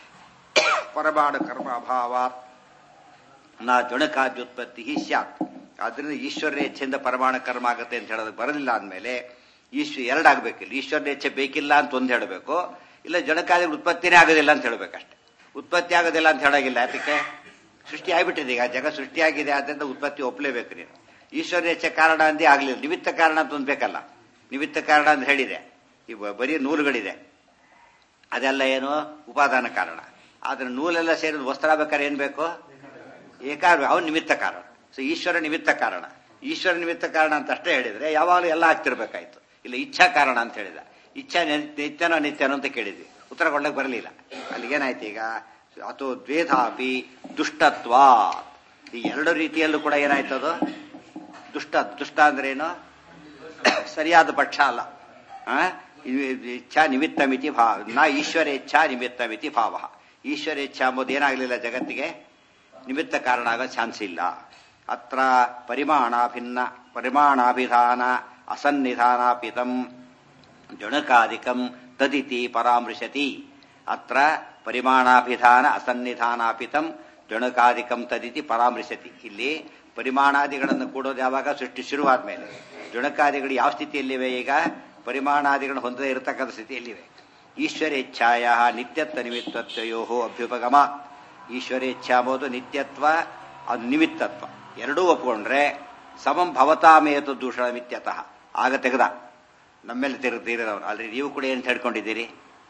ಪರಮಾಣು ಕರ್ಮ ಅಭಾವಾತ್ ನಾ ಜುಣಕಾದ್ಯುತ್ಪತ್ತಿ ಸ್ಯಾತ್ ಆದ್ರಿಂದ ಈಶ್ವರನ ಇಚ್ಛೆಯಿಂದ ಪರಮಾಣು ಕರ್ಮ ಆಗುತ್ತೆ ಅಂತ ಹೇಳೋದಕ್ಕೆ ಬರಲಿಲ್ಲ ಅಂದಮೇಲೆ ಈಶ್ವ ಎರಡಾಗಬೇಕಿಲ್ಲ ಈಶ್ವರನ ಇಚ್ಛೆ ಬೇಕಿಲ್ಲ ಅಂತ ಒಂದು ಹೇಳಬೇಕು ಇಲ್ಲ ಜುಣಕಾದಿ ಉತ್ಪತ್ತಿನೇ ಆಗೋದಿಲ್ಲ ಅಂತ ಹೇಳ್ಬೇಕಷ್ಟೆ ಉತ್ಪತ್ತಿ ಆಗೋದಿಲ್ಲ ಅಂತ ಹೇಳೋಗಿಲ್ಲ ಅದಕ್ಕೆ ಸೃಷ್ಟಿ ಆಗ್ಬಿಟ್ಟಿದೆ ಈಗ ಜಗ ಸೃಷ್ಟಿಯಾಗಿದೆ ಆದ್ರಿಂದ ಉತ್ಪತ್ತಿ ಒಪ್ಪಲೇಬೇಕು ನೀನು ಈಶ್ವರ ಇಚ್ಛೆ ಕಾರಣ ಅಂದೇ ಆಗ್ಲಿಲ್ಲ ನಿಮಿತ್ತ ಕಾರಣ ಅಂತ ಒಂದು ಬೇಕಲ್ಲ ನಿಮಿತ್ತ ಕಾರಣ ಅಂತ ಹೇಳಿದೆ ಈ ಬರೀ ನೂಲುಗಳಿದೆ ಅದೆಲ್ಲ ಏನು ಉಪಾದಾನ ಕಾರಣ ಆದ್ರೆ ನೂಲೆಲ್ಲ ಸೇರಿದ ವಸ್ತ್ರ ಬೇಕಾದ್ರೆ ಏನ್ ಬೇಕು ಏಕಾರ ಅವನು ನಿಮಿತ್ತ ಕಾರಣ ಸೊ ಈಶ್ವರ ನಿಮಿತ್ತ ಕಾರಣ ಈಶ್ವರ ನಿಮಿತ್ತ ಕಾರಣ ಅಂತ ಅಷ್ಟೇ ಹೇಳಿದ್ರೆ ಯಾವಾಗಲೂ ಎಲ್ಲ ಆಗ್ತಿರ್ಬೇಕಾಯ್ತು ಇಲ್ಲ ಇಚ್ಛಾ ಕಾರಣ ಅಂತ ಹೇಳಿದ ಇಚ್ಛಾ ನಿತ್ಯನೋ ನಿತ್ಯನೋ ಅಂತ ಕೇಳಿದ್ವಿ ಉತ್ತರ ಕೊಡ್ಲಕ್ಕೆ ಬರಲಿಲ್ಲ ಅಲ್ಲಿಗೇನಾಯ್ತು ಈಗ ಅಥವಾ ದ್ವೇಧಾಪಿ ದುಷ್ಟತ್ವ ಈ ಎರಡು ರೀತಿಯಲ್ಲೂ ಕೂಡ ಏನಾಯ್ತು ಅದು ದುಷ್ಟ ದುಷ್ಟ ಅಂದ್ರೆ ಏನು ಸರಿಯಾದ ಪಕ್ಷ ಅಲ್ಲ ಆ? ಇಚ್ಛಾ ನಿಮಿತ್ತ ಮಿತಿ ಭಾವ ನಾ ಈಶ್ವರ ಇಚ್ಛಾ ನಿಮಿತ್ತ ಮಿತಿ ಭಾವ ಈಶ್ವರ ಇಚ್ಛಾ ಎಂಬುದು ಏನಾಗಲಿಲ್ಲ ಜಗತ್ತಿಗೆ ನಿಮಿತ್ತ ಕಾರಣ ಆಗೋ ಚಾನ್ಸ್ ಇಲ್ಲ ಅತ್ರ ಪರಿಮಾಣಾಭಿನ್ನ ಪರಿಮಾಣಾಭಿಧಾನ ಅಸನ್ನಿಧಾನಾಪಿತಂ ಜುಣಕಾದಿಕಂ ತದಿತಿ ಪರಾಮೃಶತಿ ಅತ್ರ ಪರಿಮಾಣಾಭಿಧಾನ ಅಸನ್ನಿಧಾನಾಪಿತಂ ಜುಣಕಾದಿಕಂ ತದಿತಿ ಪರಾಮೃಶತಿ ಇಲ್ಲಿ ಪರಿಮಾಣಾದಿಗಳನ್ನು ಕೂಡೋದು ಯಾವಾಗ ಸೃಷ್ಟಿ ಶುರುವಾದ ಮೇಲೆ ಜುಣಕಾದಿಗಳು ಯಾವ ಸ್ಥಿತಿಯಲ್ಲಿವೆ ಈಗ ಪರಿಮಾಣಾದಿಗಳನ್ನು ಹೊಂದದೇ ಇರತಕ್ಕಂಥ ಸ್ಥಿತಿಯಲ್ಲಿವೆ ಈಶ್ವರೇಚ್ಛಾಯ ನಿತ್ಯತ್ವ ನಿಮಿತ್ತತ್ವಯೋ ಅಭ್ಯುಪಗಮ ಈಶ್ವರೇಚ್ಛಾ ಎಂಬುದು ನಿತ್ಯತ್ವ ಅದು ನಿಮಿತ್ತತ್ವ ಎರಡೂ ಒಪ್ಕೊಂಡ್ರೆ ಸಮಂ ಭವತಾಮೇತು ದೂಷಣ ಮಿತ್ಯತಃ ಆಗ ತೆಗೆದ ನಮ್ಮೇಲೆ ತಿರು ತೀರಿದವರು ಆದ್ರೆ ನೀವು ಕೂಡ ಏನು ಹೇಳ್ಕೊಂಡಿದ್ದೀರಿ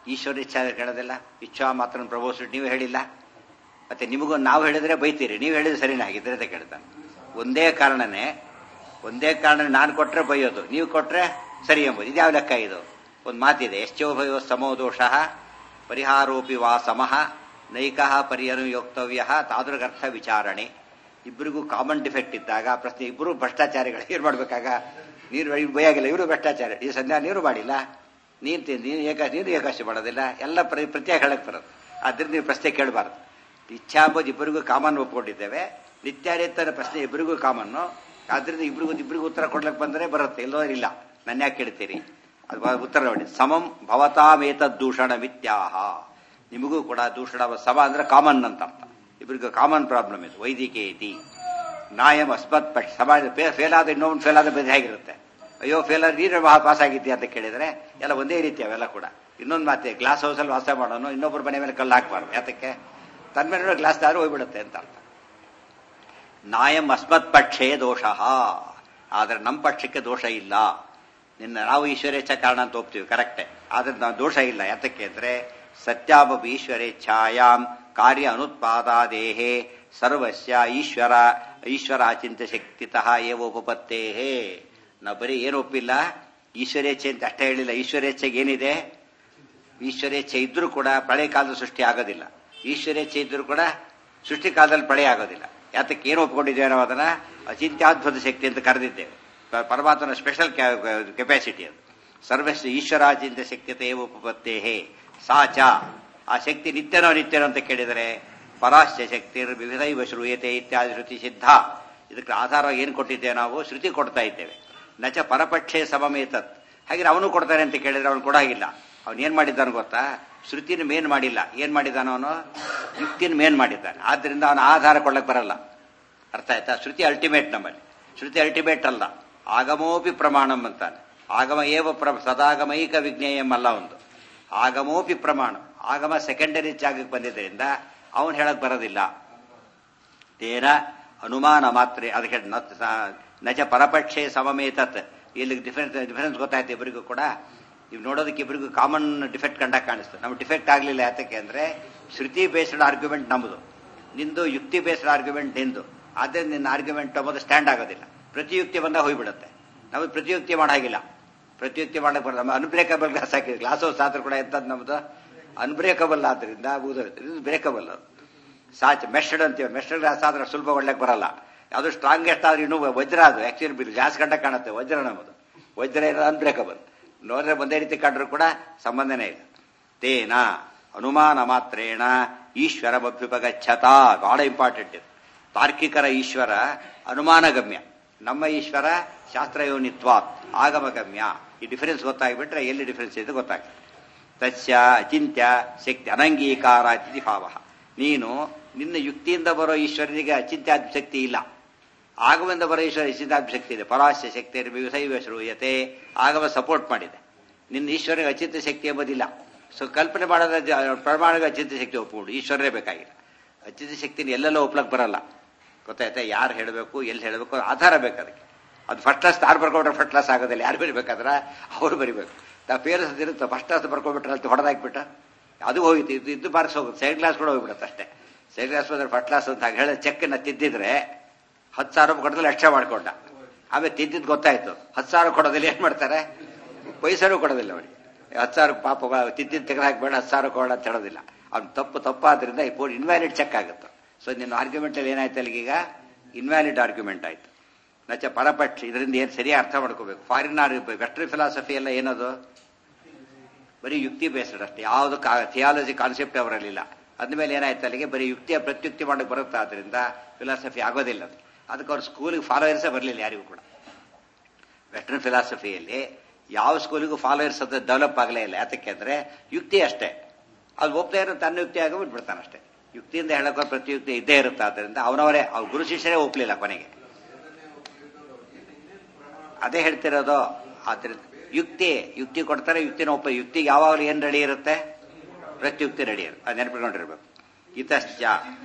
ಈಶ್ವರ ಇಚ್ಛಾ ಕೇಳೋದಿಲ್ಲ ಇಚ್ಛಾ ಮಾತ್ರ ಪ್ರಭೋಸ್ ನೀವು ಹೇಳಿಲ್ಲ ಮತ್ತೆ ನಿಮಗೂ ನಾವು ಹೇಳಿದ್ರೆ ಬೈತೀರಿ ನೀವು ಹೇಳಿದ್ರೆ ಸರಿನೇ ಆಗಿದ್ರೆ ಅಂತ ಕೇಳ್ತಾನೆ ಒಂದೇ ಕಾರಣನೇ ಒಂದೇ ಕಾರಣ ನಾನು ಕೊಟ್ರೆ ಬೈಯೋದು ನೀವು ಕೊಟ್ರೆ ಸರಿ ಎಂಬುದು ಇದ್ಯಾವ ಲೆಕ್ಕ ಇದು ಒಂದು ಮಾತಿದೆ ಎಶ್ಚೋಭಯೋ ಸಮೋ ದೋಷ ಪರಿಹಾರೋಪಿ ವಾ ಸಮಃ ನೈಕಃ ಪರಿಯನುಯೋಕ್ತವ್ಯ ತಾದೃಗರ್ಥ ವಿಚಾರಣೆ ಇಬ್ಬರಿಗೂ ಕಾಮನ್ ಡಿಫೆಕ್ಟ್ ಇದ್ದಾಗ ಪ್ರಶ್ನೆ ಇಬ್ಬರು ಭ್ರಷ್ಟಾಚಾರಿಗಳು ಏನ್ ಮಾಡ್ಬೇಕಾಗ ನೀರು ಬೈಯಾಗಿಲ್ಲ ಇವರು ಭ್ರಷ್ಟಾಚಾರ ಈ ಸಂಧ್ಯಾ ನೀರು ಮಾಡಿಲ್ಲ ನೀನು ತಿಂದು ನೀನು ಏಕ ನೀನು ಏಕಾಶಿ ಮಾಡೋದಿಲ್ಲ ಎಲ್ಲ ಪ್ರ ಪ್ರತ್ಯೇಕ ಹೇಳಕ್ ಬರೋದು ಆದ್ರಿಂದ ನೀವು ಪ್ರಶ್ನೆ ಕೇಳಬಾರ್ದು ಇಚ್ಛಾ ಅಂಬೋದು ಇಬ್ಬರಿಗೂ ಕಾಮನ್ ಒಪ್ಕೊಂಡಿದ್ದೇವೆ ನಿತ್ಯಾನಿತ್ಯದ ಪ್ರಶ್ನೆ ಇಬ್ಬರಿಗೂ ಕಾಮನ್ನು ಆದ್ರಿಂದ ಇಬ್ಬರಿಗೂ ಇಬ್ಬರಿಗೂ ಉತ್ತರ ಕೊಡ್ಲಿಕ್ಕೆ ಬಂದರೆ ಬರುತ್ತೆ ಇಲ್ಲೋ ಇಲ್ಲ ನನ್ನ ಯಾಕೆ ಕೇಳ್ತೀರಿ ಅದು ಬ- ಉತ್ತರ ನೋಡಿ ಸಮಂ ಭವತಾಮೇತದ್ ದೂಷಣ ಮಿತ್ಯಾಹ ನಿಮಗೂ ಕೂಡ ದೂಷಣ ಸಮ ಅಂದ್ರೆ ಕಾಮನ್ ಅಂತ ಅರ್ಥ ಇಬ್ಬರಿಗೂ ಕಾಮನ್ ಪ್ರಾಬ್ಲಮ್ ಇದು ವೈದಿಕೆ ಇತಿ ನಾಯಂ ಅಸ್ಮತ್ ಪಕ್ಷ ಸಮಾಜ ಫೇಲ್ ಆದ ಇನ್ನೊಂದು ಫೇಲ್ ಆದ ಬೇರೆ ಹೇಗಿರುತ್ತೆ ಅಯ್ಯೋ ಫೇಲ್ ಆದ್ರೆ ನೀನು ಪಾಸ್ ಆಗಿದ್ದೀಯ ಅಂತ ಕೇಳಿದ್ರೆ ಎಲ್ಲ ಒಂದೇ ರೀತಿ ಅವೆಲ್ಲ ಕೂಡ ಇನ್ನೊಂದು ಮಾತೆ ಗ್ಲಾಸ್ ಹೌಸಲ್ಲಿ ವಾಸ ಮಾಡೋನು ಇನ್ನೊಬ್ಬರ ಮನೆ ಮೇಲೆ ಕಲ್ಲು ಹಾಕ್ಬಾರ್ದು ಯಾತಕ್ಕೆ ತನ್ನ ಮೇಲೆ ಗ್ಲಾಸ್ ದಾರು ಹೋಗ್ಬಿಡುತ್ತೆ ಅಂತ ಅರ್ಥ ನಾಯಂ ಅಸ್ಮತ್ ಪಕ್ಷೇ ದೋಷ ಆದ್ರೆ ನಮ್ಮ ಪಕ್ಷಕ್ಕೆ ದೋಷ ಇಲ್ಲ ನಿನ್ನ ನಾವು ಈಶ್ವರೇಚ್ಛ ಕಾರಣ ಅಂತ ಒಪ್ತೀವಿ ಕರೆಕ್ಟೆ ಆದ್ರೆ ನಾವು ದೋಷ ಇಲ್ಲ ಯಾತಕ್ಕೆ ಅಂದ್ರೆ ಸತ್ಯಾಮ ಈಶ್ವರೇಚ್ಛಾಯಾಮ್ ಕಾರ್ಯ ಅನುತ್ಪಾದಾದೇಹೇ ಸರ್ವಸ್ಯ ಈಶ್ವರ ಈಶ್ವರ ಅಚಿಂತ್ಯ ಶಕ್ತಿತಃ ಏವ ಉಪಪತ್ತೇಹೇ ನಾವು ಬರೀ ಏನು ಒಪ್ಪಿಲ್ಲ ಈಶ್ವರೇಚ್ಛೆ ಅಂತ ಅಷ್ಟೇ ಹೇಳಿಲ್ಲ ಈಶ್ವರೇಚ್ಛೆಗೆ ಏನಿದೆ ಈಶ್ವರೇಚ್ಛೆ ಇದ್ರೂ ಕೂಡ ಪ್ರಳಯ ಕಾಲದ ಸೃಷ್ಟಿ ಆಗೋದಿಲ್ಲ ಈಶ್ವರೇಚ್ಛೆ ಇದ್ರೂ ಕೂಡ ಸೃಷ್ಟಿ ಕಾಲದಲ್ಲಿ ಪ್ರಳಯ ಆಗೋದಿಲ್ಲ ಯಾತಕ್ಕೆ ಏನು ಒಪ್ಕೊಂಡಿದ್ದೇವೆ ನಾವು ಅದನ್ನ ಅಚಿಂತ್ಯಾದ್ಭುತ ಶಕ್ತಿ ಅಂತ ಕರೆದಿದ್ದೇವೆ ಪ- ಪರಮಾತ್ಮನ ಸ್ಪೆಷಲ್ ಕೆಪಾಸಿಟಿ ಅದು ಸರ್ವಸ್ವ ಈಶ್ವರಾಚಿಂತ್ಯ ಶಕ್ತಿತೆ ಉಪಪತ್ತೇಹೇ ಸಾಚ ಆ ಶಕ್ತಿ ನಿತ್ಯನೋ ನಿತ್ಯನೋ ಅಂತ ಕೇಳಿದರೆ ಪರಾಶ್ಯ ಶಕ್ತಿ ವಿವಿಧೈವ ಶ್ರೂಯತೆ ಇತ್ಯಾದಿ ಶ್ರುತಿ ಸಿದ್ಧ ಇದಕ್ಕೆ ಆಧಾರವಾಗಿ ಏನು ಕೊಟ್ಟಿದ್ದೇವೆ ನಾವು ಶ್ರುತಿ ಕೊಡ್ತಾ ಇದ್ದೇವೆ ನಚ ಪರಪಕ್ಷೇ ಸಮಮೇತತ್ ಹಾಗೆ ಅವನು ಕೊಡ್ತಾನೆ ಅಂತ ಕೇಳಿದ್ರೆ ಅವನು ಕೊಡಾಗಿಲ್ಲ ಅವನು ಏನ್ ಮಾಡಿದ್ದಾನೆ ಗೊತ್ತಾ ಶ್ರುತಿನ ಮೇನ್ ಮಾಡಿಲ್ಲ ಏನ್ ಮಾಡಿದ್ದಾನ ಅವನು ಯುಕ್ತಿನ ಮೇನ್ ಮಾಡಿದ್ದಾನೆ ಆದ್ರಿಂದ ಅವನ ಆಧಾರ ಕೊಡ್ಲಕ್ ಬರಲ್ಲ ಅರ್ಥ ಆಯ್ತಾ ಶ್ರುತಿ ಅಲ್ಟಿಮೇಟ್ ನಮ್ಮಲ್ಲಿ ಶ್ರುತಿ ಅಲ್ಟಿಮೇಟ್ ಅಲ್ಲ ಆಗಮೋಪಿ ಪ್ರಮಾಣಂ ಅಂತಾನೆ ಆಗಮ ಏವ ಪ್ರ ಸದಾಗಮೈಕ ವಿಜ್ಞೇಯಂ ಅಲ್ಲ ಒಂದು ಆಗಮೋಪಿ ಪ್ರಮಾಣ ಆಗಮ ಸೆಕೆಂಡರಿ ಜಾಗಕ್ಕೆ ಬಂದಿದ್ದರಿಂದ ಅವನು ಹೇಳಕ್ ಬರೋದಿಲ್ಲ ತೇನ ಅನುಮಾನ ಮಾತ್ರ ಅದಕ್ಕೆ ನ- ಸ- ನಚ ಪರಪಕ್ಷೆ ಸಮಮೇತತ್ ಇಲ್ಲಿ ಡಿಫರೆನ್ಸ್ ಡಿಫರೆನ್ಸ್ ಗೊತ್ತಾಯ್ತು ಇಬ್ಬರಿಗೂ ಕೂಡ ನೀವು ನೋಡೋದಕ್ಕೆ ಇಬ್ಬರಿಗೂ ಕಾಮನ್ ಡಿಫೆಕ್ಟ್ ಕಂಡಾಗ ಕಾಣಿಸ್ತು ನಮ್ಗೆ ಡಿಫೆಕ್ಟ್ ಆಗಲಿಲ್ಲ ಯಾತಕ್ಕೆ ಅಂದ್ರೆ ಶ್ರುತಿ ಬೇಸ್ಡ್ ಆರ್ಗ್ಯುಮೆಂಟ್ ನಮ್ಮದು ನಿಂದು ಯುಕ್ತಿ ಬೇಸ್ಡ್ ಆರ್ಗ್ಯುಮೆಂಟ್ ನಿಂದು ಆದ್ದರಿಂದ ನಿನ್ನ ಆರ್ಗ್ಯುಮೆಂಟ್ ಅನ್ನೋದು ಸ್ಟ್ಯಾಂಡ್ ಆಗೋದಿಲ್ಲ ಪ್ರತಿಯುಕ್ತಿ ಬಂದಾಗ ಹೋಗ್ಬಿಡುತ್ತೆ ನಮಗೆ ಪ್ರತಿಯುಕ್ತಿ ಮಾಡಾಗಿಲ್ಲ ಪ್ರತಿಯುಕ್ತಿ ಮಾಡಕ್ ಬರಲ್ಲ ನಮ್ಮ ಅನ್ಬ್ರೇಕಬಲ್ ಗ್ಲಾಸ್ ಹಾಕಿದ್ವಿ ಗ್ಲಾಸ್ ಹೌಸ್ ಆದ್ರೂ ಕೂಡ ಎಂತದ್ದು ನಮ್ದು ಅನ್ಬ್ರೇಕಬಲ್ ಆದ್ರಿಂದ ಬೂದೋಯ್ತು ಇದು ಬ್ರೇಕಬಲ್ ಅದು ಸಾಚ್ ಮೆಸ್ಟಡ್ ಅಂತೀವಿ ಮೆಸ್ಟಡ್ ಗ್ಲಾಸ್ ಆದ್ರೆ ಸುಲಭ ಒಳ್ಳೆಕ್ ಬರಲ್ಲ ಅದು ಸ್ಟ್ರಾಂಗೆಸ್ಟ್ ಆದ್ರೆ ಇನ್ನೂ ವಜ್ರ ಅದು ಆಕ್ಚುಲಿ ಗ್ಲಾಸ್ ಗಂಟ ಕಾಣುತ್ತೆ ವಜ್ರ ನಮ್ಮದು ವಜ್ರ ಇರೋದು ಅನ್ಬ್ರೇಕಬಲ್ ನೋಡಿದ್ರೆ ಒಂದೇ ರೀತಿ ಕಂಡ್ರು ಕೂಡ ಸಂಬಂಧನೇ ಇಲ್ಲ ತೇನ ಅನುಮಾನ ಮಾತ್ರೇಣ ಈಶ್ವರ ಅಭ್ಯುಪಗಚ್ಚತ ಬಹಳ ಇಂಪಾರ್ಟೆಂಟ್ ಇದು ತಾರ್ಕಿಕರ ಈಶ್ವರ ಅನುಮಾನಗಮ್ಯ ನಮ್ಮ ಈಶ್ವರ ಶಾಸ್ತ್ರಯೋನಿತ್ವ ಆಗಮಗಮ್ಯ ಈ ಡಿಫರೆನ್ಸ್ ಗೊತ್ತಾಗ್ಬಿಟ್ರೆ ಎಲ್ಲಿ ಡಿಫರೆನ್ಸ್ ಇದೆ ಗೊತ್ತಾಗುತ್ತೆ ತಸ್ಯ ಅಚಿಂತ್ಯ ಶಕ್ತಿ ಅನಂಗೀಕಾರ ಇತಿ ಭಾವ ನೀನು ನಿನ್ನ ಯುಕ್ತಿಯಿಂದ ಬರೋ ಈಶ್ವರನಿಗೆ ಅಚಿಂತ್ಯಾದ ಶಕ್ತಿ ಇಲ್ಲ ಆಗಮದಿಂದ ಬರೋ ಈಶ್ವರ ಅಚಿಂತ್ಯಾದ ಶಕ್ತಿ ಇದೆ ಪರಾಶ್ಯ ಶಕ್ತಿ ವಿವಸೈವ ಶ್ರೂಯತೆ ಆಗಮ ಸಪೋರ್ಟ್ ಮಾಡಿದೆ ನಿನ್ನ ಈಶ್ವರನಿಗೆ ಅಚಿಂತ್ಯ ಶಕ್ತಿ ಎಂಬುದಿಲ್ಲ ಸೊ ಕಲ್ಪನೆ ಮಾಡೋದ ಪ್ರಮಾಣಕ್ಕೆ ಅಚಿಂತ್ಯ ಶಕ್ತಿ ಒಪ್ಪಿಕೊಂಡು ಈಶ್ವರನೇ ಬೇಕಾಗಿಲ್ಲ ಅಚಿಂತ್ಯ ಶಕ್ತಿನ ಎಲ್ಲೆಲ್ಲ ಒಪ್ಲಕ್ ಬರಲ್ಲ ಗೊತ್ತಾಯ್ತಾ ಯಾರು ಹೇಳಬೇಕು ಎಲ್ಲಿ ಹೇಳಬೇಕು ಆಧಾರ ಬೇಕು ಅದಕ್ಕೆ ಅದು ಫಸ್ಟ್ ಕ್ಲಾಸ್ ಯಾರು ಬರ್ಕೊಂಡ್ರೆ ಫಸ್ಟ್ ಕ್ಲಾಸ್ ಆಗೋದಿಲ್ಲ ಯಾರು ಬರಿಬೇಕಾದ್ರೆ ಅವ್ರು ಬರಿಬೇಕು ನಾವು ಪೇರೆನ್ಸ್ ಇರುತ್ತೆ ಫಸ್ಟ್ ಕ್ಲಾಸ್ ಬರ್ಕೊಂಡ್ಬಿಟ್ರೆ ಅಲ್ಲಿ ಹೊಡೆದಾಕ್ಬಿಟ್ಟ ಅದು ಹೋಗಿತ್ತು ಇದು ಇದು ಮಾರ್ಕ್ಸ್ ಹೋಗುತ್ತೆ ಸೆಕೆಂಡ್ ಕ್ಲಾಸ್ ಕೂಡ ಹೋಗ್ಬಿಡುತ್ತೆ ಅಷ್ಟೇ ಸೆಕೆಂಡ್ ಕ್ಲಾಸ್ ಬಂದ್ರೆ ಫಸ್ಟ್ ಕ್ಲಾಸ್ ಅಂತ ಹೇಳಿ ಚೆಕ್ನ ತಿದ್ದಿದ್ರೆ ಹತ್ತು ಸಾವಿರ ರೂಪಾಯಿ ಕೊಡೋದಿಲ್ಲ ಎಕ್ಸ್ಟ್ರಾ ಮಾಡ್ಕೊಂಡ ಆಮೇಲೆ ತಿದ್ದಿದ್ದು ಗೊತ್ತಾಯ್ತು ಹತ್ತು ಸಾವಿರ ಕೊಡೋದಿಲ್ಲ ಏನ್ ಮಾಡ್ತಾರೆ ಪೈಸರೂ ಕೊಡೋದಿಲ್ಲ ಅವನಿಗೆ ಹತ್ತು ಸಾವಿರ ಪಾಪ ತಿದ್ದಿದ್ದು ತೆಗೆದು ಹಾಕ್ಬೇಡ ಹತ್ತು ಸಾವಿರ ಕೊಡ ಅಂತ ಹೇಳೋದಿಲ್ಲ ಅವ್ನು ತಪ್ಪು ತಪ್ಪಾದ್ರಿಂದ ಈ ಪೋರ್ ಇನ್ವ್ಯಾಲಿಡ್ ಚೆಕ್ ಆಗುತ್ತೆ ಸೊ ನಿನ್ನ ಆರ್ಗ್ಯುಮೆಂಟ್ ಅಲ್ಲಿ ಏನಾಯ್ತು ಅಲ್ಲಿಗೀಗ ಇನ್ವ್ಯಾಲಿಡ್ ಆರ್ಗ್ಯುಮೆಂಟ್ ಆಯ್ತು ನಚ ಪರಪಕ್ಷ ಇದರಿಂದ ಏನು ಸರಿಯಾಗಿ ಅರ್ಥ ಮಾಡ್ಕೋಬೇಕು ಫಾರಿನ್ ವೆಸ್ಟರ್ನ್ ಫಿಲಾಸಫಿ ಎಲ್ಲ ಏನದು ಬರೀ ಯುಕ್ತಿ ಬೇಸ್ಡ್ ಅಷ್ಟೇ ಯಾವುದು ಥಿಯಾಲಜಿ ಕಾನ್ಸೆಪ್ಟ್ ಅವರಲ್ಲಿಲ್ಲ ಅದ್ಮೇಲೆ ಏನಾಯ್ತು ಅಲ್ಲಿಗೆ ಬರೀ ಯುಕ್ತಿಯ ಪ್ರತ್ಯುಕ್ತಿ ಮಾಡಕ್ಕೆ ಬರುತ್ತೆ ಆದ್ರಿಂದ ಫಿಲಾಸಫಿ ಆಗೋದಿಲ್ಲ ಅದು ಅದಕ್ಕೆ ಅವ್ರ ಸ್ಕೂಲಿಗೆ ಫಾಲೋಯರ್ಸೇ ಬರಲಿಲ್ಲ ಯಾರಿಗೂ ಕೂಡ ವೆಸ್ಟರ್ನ್ ಫಿಲಾಸಫಿಯಲ್ಲಿ ಯಾವ ಸ್ಕೂಲಿಗೂ ಫಾಲೋಯರ್ಸ್ ಅದು ಡೆವಲಪ್ ಆಗಲೇ ಇಲ್ಲ ಯಾತಕ್ಕೆ ಅಂದ್ರೆ ಯುಕ್ತಿ ಅಷ್ಟೇ ಅದು ಒಪ್ತಾ ಇರೋ ತನ್ನ ಯುಕ್ತಿ ಆಗ ಬಿಟ್ಬಿಡ್ತಾನೆ ಅಷ್ಟೇ ಯುಕ್ತಿಯಿಂದ ಹೇಳಕ್ಕೋ ಪ್ರತಿಯುಕ್ತಿ ಇದ್ದೇ ಇರುತ್ತೆ ಆದ್ದರಿಂದ ಅವನವರೇ ಅವ್ರ ಗುರು ಶಿಷ್ಯರೇ ಒಪ್ಲಿಲ್ಲ ಕೊನೆಗೆ ಅದೇ ಹೇಳ್ತಿರೋದು ಆದ್ರಿಂದ ಯುಕ್ತಿ ಯುಕ್ತಿ ಕೊಡ್ತಾರೆ ಯುಕ್ತಿನ ಒಪ್ಪ ಯುಕ್ತಿಗೆ ಯಾವಾಗಲೂ ಏನ್ ರೆಡಿ ಇರುತ್ತೆ ಪ್ರತ್ಯುಕ್ತಿ ರೆಡಿ ಇರುತ್ತೆ ಅದು ನೆನಪಿಕೊಂಡಿರ್ಬೇಕು ಇತಶ್ಚ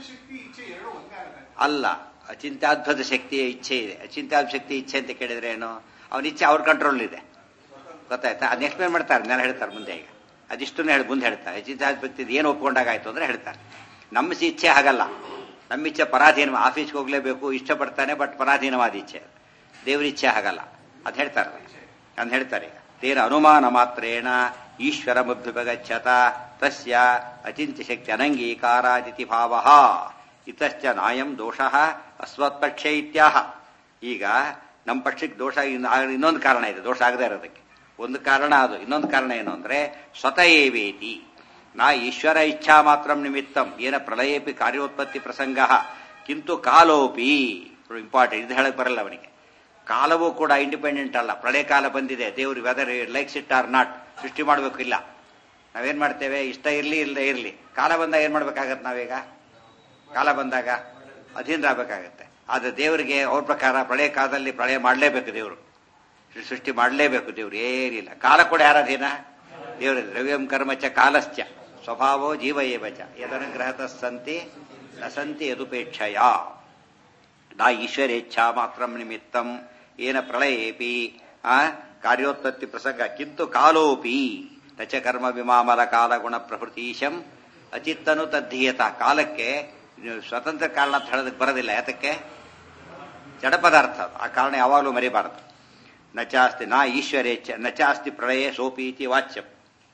ಅಲ್ಲ ಅಚಿಂತ್ಯಾದ್ಭುತ ಶಕ್ತಿಯ ಇಚ್ಛೆ ಇದೆ ಅಚಿಂತ್ಯಾದ್ಭುತ ಶಕ್ತಿ ಇಚ್ಛೆ ಅಂತ ಕೇಳಿದ್ರೆ ಏನು ಅವನ ಇಚ್ಛೆ ಅವ್ರ ಕಂಟ್ರೋಲ್ ಇದೆ ಗೊತ್ತಾಯ್ತಾ ಅದನ್ನ ಎಕ್ಸ್ಪ್ಲೇನ್ ಮಾಡ್ತಾರೆ ನಾನು ಹೇಳ್ತಾರೆ ಮುಂದೆ ಈಗ ಅದಿಷ್ಟನ್ನು ಹೇಳಿ ಮುಂದೆ ಹೇಳ್ತಾರೆ ಹೆಚ್ಚಿತಾಧಿಪತ್ಯದ ಏನು ಒಪ್ಕೊಂಡಾಗಾಯ್ತು ಅಂದ್ರೆ ಹೇಳ್ತಾರೆ ನಮ್ಮ ಇಚ್ಛೆ ಹಾಗಲ್ಲ ನಮ್ಮ ಇಚ್ಛೆ ಪರಾಧೀನ ಆಫೀಸ್ಗೆ ಹೋಗ್ಲೇಬೇಕು ಇಷ್ಟಪಡ್ತಾನೆ ಬಟ್ ಪರಾಧೀನವಾದ ಇಚ್ಛೆ ದೇವ್ರ ಇಚ್ಛೆ ಹಾಗಲ್ಲ ಅದು ಹೇಳ್ತಾರೆ ಅಂತ ಹೇಳ್ತಾರೆ ತೇನ ಅನುಮಾನ ಮಾತ್ರೇಣ ಈಶ್ವರ ಮುಭ್ಯುಪಗಚ್ಚತ ತಸ್ಯ ಅಚಿಂತ್ಯ ಶಕ್ತಿ ಅನಂಗೀಕಾರಾದಿತಿ ಭಾವ ಇತಶ್ಚ ನಾಯಂ ದೋಷ ಅಸ್ವತ್ಪಕ್ಷ ಇತ್ಯಾಹ ಈಗ ನಮ್ಮ ಪಕ್ಷಕ್ಕೆ ದೋಷ ಇನ್ನು- ಇನ್ನೊಂದು ಕಾರಣ ಇದೆ ದೋಷ ಆಗದೆ ಇರೋದಕ್ಕೆ ಒಂದು ಕಾರಣ ಅದು ಇನ್ನೊಂದು ಕಾರಣ ಏನು ಅಂದ್ರೆ ಸ್ವತಃ ಏವೇತಿ ನಾ ಈಶ್ವರ ಇಚ್ಛಾ ಮಾತ್ರ ನಿಮಿತ್ತಂ ಏನ ಪ್ರಳಯೇಪಿ ಕಾರ್ಯೋತ್ಪತ್ತಿ ಪ್ರಸಂಗ ಕಿಂತು ಕಾಲೋಪಿ ಇಂಪಾರ್ಟೆಂಟ್ ಇದು ಹೇಳಕ್ ಬರಲ್ಲ ಅವನಿಗೆ ಕಾಲವೂ ಕೂಡ ಇಂಡಿಪೆಂಡೆಂಟ್ ಅಲ್ಲ ಪ್ರಳಯ ಕಾಲ ಬಂದಿದೆ ದೇವ್ರು whether likes it or not ಸೃಷ್ಟಿ ಮಾಡಬೇಕು ಇಲ್ಲ ನಾವೇನ್ ಮಾಡ್ತೇವೆ ಇಷ್ಟ ಇರ್ಲಿ ಇಲ್ಲದೆ ಇರ್ಲಿ ಕಾಲ ಬಂದಾಗ ಏನ್ ಮಾಡ್ಬೇಕಾಗತ್ತೆ ನಾವೀಗ ಕಾಲ ಬಂದಾಗ ಅಧೀನರಾಗಬೇಕಾಗತ್ತೆ ಆದ್ರೆ ದೇವರಿಗೆ ಅವ್ರ ಪ್ರಕಾರ ಪ್ರಳಯ ಕಾಲದಲ್ಲಿ ಪ್ರಳಯ ಮಾಡಲೇಬೇಕು ದೇವರು ಸೃಷ್ಟಿ ಮಾಡಲೇಬೇಕು ದೇವ್ರು ಏನಿಲ್ಲ ಕಾಲ ಕೂಡ ಯಾರ ಅಧೀನ ದೇವರ ದ್ರವ್ಯಂ ಕರ್ಮಚ ಕಾಲಶ್ಚ ಸ್ವಭಾವೋ ಜೀವ ಏವಚ ಯದನುಗ್ರಹತ ಸಂತಿ ನ ಸಂತಿ ಯದುಪೇಕ್ಷಯ ನಾ ಈಶ್ವರೇಚ್ಛಾ ಮಾತ್ರ ನಿಮಿತ್ತಂ ಏನ ಪ್ರಳಯೇಪಿ ಆ ಕಾರ್ಯೋತ್ಪತ್ತಿ ಪ್ರಸಂಗ ಕಿಂತು ಕಾಲೋಪಿ ನಚ ಕರ್ಮ ವಿಮಾಮಲ ಕಾಲ ಗುಣ ಪ್ರಭೃತೀಶಂ ಅಚಿತ್ತನು ತದ್ಧೀಯತ ಕಾಲಕ್ಕೆ ಸ್ವತಂತ್ರ ಕಾರಣ ಅಂತ ಹೇಳೋದಕ್ಕೆ ಬರೋದಿಲ್ಲ ಯಾತಕ್ಕೆ ಜಡ ಪದಾರ್ಥ ಅದು. ಆ ಕಾರಣ ಯಾವಾಗಲೂ ಮರಿಬಾರದು ನಚಾಸ್ತಿ ನಾ ಈಶ್ವರೇಚ್ಛ ನಚಾಸ್ತಿ ಪ್ರಳಯೇ ಸೋಪಿ ಇತಿ ವಾಚ್ಯಂ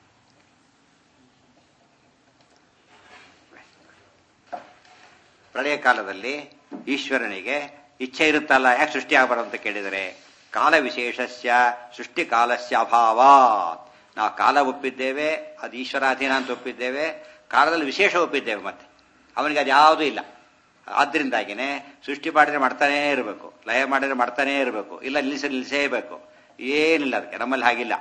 ಪ್ರಳಯ ಕಾಲದಲ್ಲಿ ಈಶ್ವರನಿಗೆ ಇಚ್ಛೆ ಇರುತ್ತಲ್ಲ ಯಾಕೆ ಸೃಷ್ಟಿ ಆಗಬಾರದು ಅಂತ ಕೇಳಿದರೆ ಕಾಲ ವಿಶೇಷಸ್ಯ ಸೃಷ್ಟಿ ಕಾಲಸ್ಯ ಅಭಾವಾತ್ ನಾವು ಕಾಲ ಒಪ್ಪಿದ್ದೇವೆ ಅದು ಈಶ್ವರಾಧೀನ ಅಂತ ಒಪ್ಪಿದ್ದೇವೆ ಕಾಲದಲ್ಲಿ ವಿಶೇಷ ಒಪ್ಪಿದ್ದೇವೆ ಮತ್ತೆ ಅವನಿಗೆ ಅದು ಯಾವುದೂ ಇಲ್ಲ ಆದ್ರಿಂದಾಗಿನೇ ಸೃಷ್ಟಿ ಮಾಡಿದ್ರೆ ಮಾಡ್ತಾನೇ ಇರಬೇಕು ಲಯ ಮಾಡಿದ್ರೆ ಮಾಡ್ತಾನೇ ಇರಬೇಕು ಇಲ್ಲ ನಿಲ್ಲಿಸಿ ನಿಲ್ಲಿಸೇಬೇಕು ಏನಿಲ್ಲ ಅದಕ್ಕೆ ನಮ್ಮಲ್ಲಿ ಹಾಗಿಲ್ಲ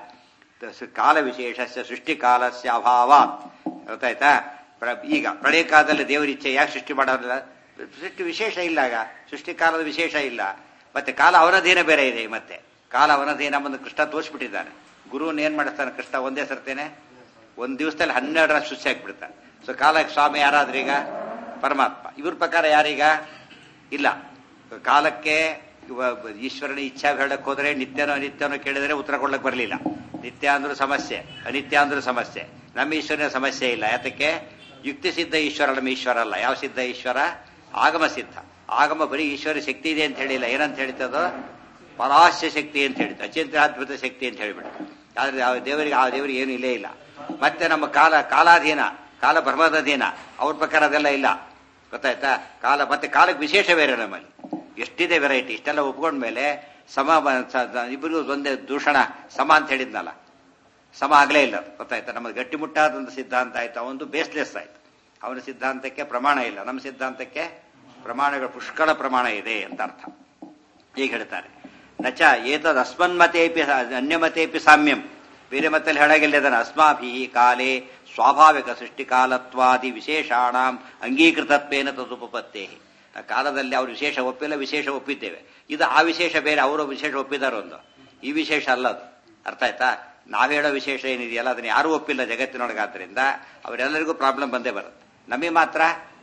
ಸ- ಕಾಲ ವಿಶೇಷಸ್ಯ ಸೃಷ್ಟಿ ಕಾಲಸ್ಯ ಅಭಾವಾತ್ ಗೊತ್ತಾಯ್ತಾ ಪ್ರ- ಈಗ ಪ್ರಳಯ ಕಾಲದಲ್ಲಿ ದೇವರ ಇಚ್ಛೆ ಯಾಕೆ ಸೃಷ್ಟಿ ಮಾಡೋದಿಲ್ಲ ಸೃಷ್ಟಿ ವಿಶೇಷ ಇಲ್ಲ ಆಗ ಸೃಷ್ಟಿ ಕಾಲದ ವಿಶೇಷ ಇಲ್ಲ ಮತ್ತೆ ಕಾಲ ಅವನಧೀನ ಬೇರೆ ಇದೆ ಮತ್ತೆ ಕಾಲ ಅವನಧೀನ ಬಂದು ಕೃಷ್ಣ ತೋರಿಸ್ಬಿಟ್ಟಿದ್ದಾನೆ ಗುರುವನ್ನ ಏನ್ ಮಾಡಿಸ್ತಾನೆ ಕೃಷ್ಣ ಒಂದೇ ಸರ್ತಿನೇ ಒಂದ್ ದಿವಸದಲ್ಲಿ ಹನ್ನೆರಡರ ಸೃಷ್ಟಿ ಹಾಕ್ಬಿಡ್ತಾನೆ ಸೊ ಕಾಲಕ್ಕೆ ಸ್ವಾಮಿ ಯಾರಾದ್ರೀಗ ಪರಮಾತ್ಮ ಇವ್ರ ಪ್ರಕಾರ ಯಾರೀಗ ಇಲ್ಲ ಕಾಲಕ್ಕೆ ಇವ- ಈಶ್ವರನ ಇಚ್ಛಾ ಹೇಳಕ್ ಹೋದ್ರೆ ನಿತ್ಯನೋ ಅನಿತ್ಯನೋ ಕೇಳಿದ್ರೆ ಉತ್ತರ ಕೊಡ್ಲಕ್ ಬರಲಿಲ್ಲ ನಿತ್ಯ ಅಂದ್ರೂ ಸಮಸ್ಯೆ ಅನಿತ್ಯ ಅಂದ್ರೂ ಸಮಸ್ಯೆ ನಮ್ಮ ಈಶ್ವರನ ಸಮಸ್ಯೆ ಇಲ್ಲ ಯಾತಕ್ಕೆ ಯುಕ್ತಿ ಸಿದ್ಧ ಈಶ್ವರ ನಮ್ಮ ಈಶ್ವರ ಅಲ್ಲ ಯಾವ ಸಿದ್ಧ ಈಶ್ವರ ಆಗಮ ಸಿದ್ಧ ಆಗಮ ಬರೀ ಈಶ್ವರ ಶಕ್ತಿ ಇದೆ ಅಂತ ಹೇಳಿಲ್ಲ ಏನಂತ ಹೇಳಿತದು ಪರಾಶ್ಯ ಶಕ್ತಿ ಅಂತ ಹೇಳಿದ್ದು ಅಚಿಂತ್ಯಾದ್ಭುತ ಶಕ್ತಿ ಅಂತ ಹೇಳಿಬಿಟ್ಟು ಆದ್ರೆ ಆ ದೇವರಿಗೆ ಆ ದೇವರಿಗೆ ಏನು ಇಲ್ಲೇ ಇಲ್ಲ ಮತ್ತೆ ನಮ್ಮ ಕಾಲ ಕಾಲಾಧೀನ ಕಾಲ ಬ್ರಹ್ಮದಾಧೀನ ಅವ್ರ ಪ್ರಕಾರ ಅದೆಲ್ಲ ಇಲ್ಲ ಗೊತ್ತಾಯ್ತಾ ಕಾಲ ಮತ್ತೆ ಕಾಲಕ್ಕೆ ವಿಶೇಷ ಬೇರೆ ನಮ್ಮಲ್ಲಿ ಎಷ್ಟಿದೆ ವೆರೈಟಿ ಇಷ್ಟೆಲ್ಲ ಒಪ್ಕೊಂಡ್ಮೇಲೆ ಸಮ ಬ- ಸ- ಸ- ಇಬ್ಬರಿಗೂ ಒಂದೇ ದೂಷಣ ಸಮ ಅಂತ ಹೇಳಿದ್ನಲ್ಲ ಸಮ ಆಗಲೇ ಇಲ್ಲ ಅದು. ಗೊತ್ತಾಯ್ತಾ ನಮ್ಮದು ಗಟ್ಟಿಮುಟ್ಟಾದಂತ ಸಿದ್ಧಾಂತ ಆಯ್ತು ಅವನು ಬೇಸ್ಲೆಸ್ ಆಯ್ತು ಅವನ ಸಿದ್ಧಾಂತಕ್ಕೆ ಪ್ರಮಾಣ ಇಲ್ಲ ನಮ್ಮ ಸಿದ್ಧಾಂತಕ್ಕೆ ಪ್ರಮಾಣಗಳು ಪುಷ್ಕಳ ಪ್ರಮಾಣ ಇದೆ ಅಂತ ಅರ್ಥ ಹೀಗೆ ಹೇಳ್ತಾರೆ ನಚ ಏತದ್ ಅಸ್ಮನ್ಮತೇಪಿ ಅನ್ಯಮತೇಪಿ ಸಾಮ್ಯಂ ಬೇರೆ ಮತ್ತಲ್ಲಿ ಹೇಳಾಗಿಲ್ಲ ಅದನ್ನು ಅಸ್ಮಾಭಿ ಕಾಲೇ ಸ್ವಾಭಾವಿಕ ಸೃಷ್ಟಿಕಾಲತ್ವಾದಿ ವಿಶೇಷಾಣಂ ಅಂಗೀಕೃತತ್ವೇನ ತದುಪಪತ್ತೇ ಆ ಕಾಲದಲ್ಲಿ ಅವರು ವಿಶೇಷ ಒಪ್ಪಿಲ್ಲ ವಿಶೇಷ ಒಪ್ಪಿದ್ದೇವೆ ಇದು ಆ ವಿಶೇಷ ಬೇರೆ ಅವರು ವಿಶೇಷ ಒಪ್ಪಿದಾರ ಒಂದು ಈ ವಿಶೇಷ ಅಲ್ಲ ಅದು ಅರ್ಥ ಆಯ್ತಾ ನಾವ್ ಹೇಳೋ ವಿಶೇಷ ಏನಿದೆಯಲ್ಲ ಅದನ್ನ ಯಾರೂ ಒಪ್ಪಿಲ್ಲ ಜಗತ್ತಿನೊಳಗಾದ್ರಿಂದ ಅವರೆಲ್ಲರಿಗೂ ಪ್ರಾಬ್ಲಮ್ ಬಂದೇ ಬರುತ್ತೆ ನಮಗೆ ಮಾತ್ರ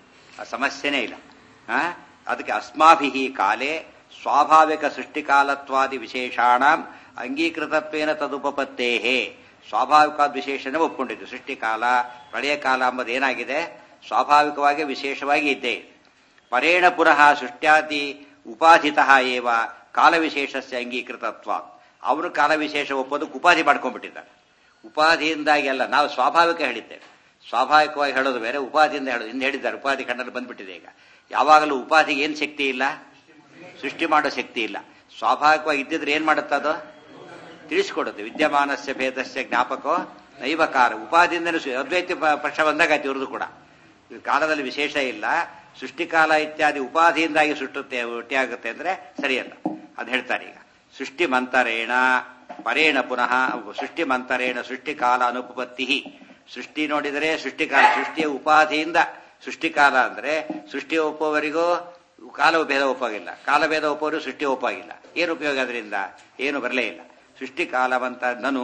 ಆ ಸಮಸ್ಯೆನೇ ಇಲ್ಲ ಆ? ಅದಕ್ಕೆ ಅಸ್ಮಾಭಿ ಕಾಲೇ ಸ್ವಾಭಾವಿಕ ಸೃಷ್ಟಿಕಾಲತ್ವಾದಿ ವಿಶೇಷಾಣ ಅಂಗೀಕೃತತ್ವೇನ ತದುಪಪತ್ತೇಹೇ ಸ್ವಾಭಾವಿಕವಾದ ವಿಶೇಷನೇ ಒಪ್ಕೊಂಡಿದ್ದು ಸೃಷ್ಟಿಕಾಲ ಪ್ರಳಯ ಕಾಲ ಎಂಬುದು ಏನಾಗಿದೆ ಸ್ವಾಭಾವಿಕವಾಗಿ ವಿಶೇಷವಾಗಿ ಇದ್ದೇ ಇದೆ ಪರೇಣ ಪುನಃ ಸೃಷ್ಟ್ಯಾದಿ ಉಪಾಧಿತ ಏವ ಕಾಲವಿಶೇಷಸ್ಯ ಅಂಗೀಕೃತತ್ವ ಅವನು ಕಾಲವಿಶೇಷ ಒಪ್ಪೋದಕ್ಕೆ ಉಪಾಧಿ ಮಾಡ್ಕೊಂಡ್ಬಿಟ್ಟಿದ್ದಾರೆ ಉಪಾಧಿಯಿಂದಾಗಿ ಅಲ್ಲ ನಾವು ಸ್ವಾಭಾವಿಕ ಹೇಳಿದ್ದೇವೆ ಸ್ವಾಭಾವಿಕವಾಗಿ ಹೇಳೋದು ಬೇರೆ ಉಪಾಧಿಯಿಂದ ಹೇಳೋದು ಹಿಂದೆ ಹೇಳಿದ್ದಾರೆ ಉಪಾಧಿ ಕಣ್ಣಲ್ಲಿ ಬಂದ್ಬಿಟ್ಟಿದೆ ಈಗ ಯಾವಾಗಲೂ ಉಪಾಧಿಗೆ ಏನು ಶಕ್ತಿ ಇಲ್ಲ ಸೃಷ್ಟಿ ಮಾಡೋ ಶಕ್ತಿ ಇಲ್ಲ ಸ್ವಾಭಾವಿಕವಾಗಿ ಇದ್ದಿದ್ರೆ ಏನ್ ಮಾಡುತ್ತದು ತಿಳಿಸ್ಕೊಡುತ್ತೆ ವಿದ್ಯಮಾನಸ್ಯ ಭೇದಸ್ಯ ಜ್ಞಾಪಕೋ ನೈವಕಾರ ಉಪಾಧಿಯಿಂದಲೂ ಸು- ಅದ್ವೈತ ಪ- ಪಕ್ಷ ಬಂದಾಗ ಆಯ್ತು ಇವ್ರದ್ದು ಕೂಡ ಈ ಕಾಲದಲ್ಲಿ ವಿಶೇಷ ಇಲ್ಲ ಸೃಷ್ಟಿಕಾಲ ಇತ್ಯಾದಿ ಉಪಾಧಿಯಿಂದಾಗಿ ಸೃಷ್ಟುತ್ತೆ ಒಟ್ಟಿಯಾಗುತ್ತೆ ಅಂದ್ರೆ ಸರಿಯಲ್ಲ ಅದು ಹೇಳ್ತಾರೆ ಈಗ ಸೃಷ್ಟಿ ಮಂತರೇಣ ಪರೇಣ ಪುನಃ ಸೃಷ್ಟಿ ಮಂತರೇಣ ಸೃಷ್ಟಿಕಾಲ ಅನುಪಪತ್ತಿ ಸೃಷ್ಟಿ ನೋಡಿದರೆ ಸೃಷ್ಟಿಕಾಲ ಸೃಷ್ಟಿಯ ಉಪಾಧಿಯಿಂದ ಸೃಷ್ಟಿಕಾಲ ಅಂದ್ರೆ ಸೃಷ್ಟಿ ಒಪ್ಪುವವರಿಗೂ ಕಾಲ ಭೇದ ಒಪ್ಪಾಗಿಲ್ಲ ಕಾಲ ಭೇದ ಒಪ್ಪೋರು ಸೃಷ್ಟಿ ಒಪ್ಪಾಗಿಲ್ಲ ಏನು ಉಪಯೋಗ ಅದರಿಂದ ಏನು ಬರಲೇ ಇಲ್ಲ ಸೃಷ್ಟಿ ಕಾಲವಂತ ನನು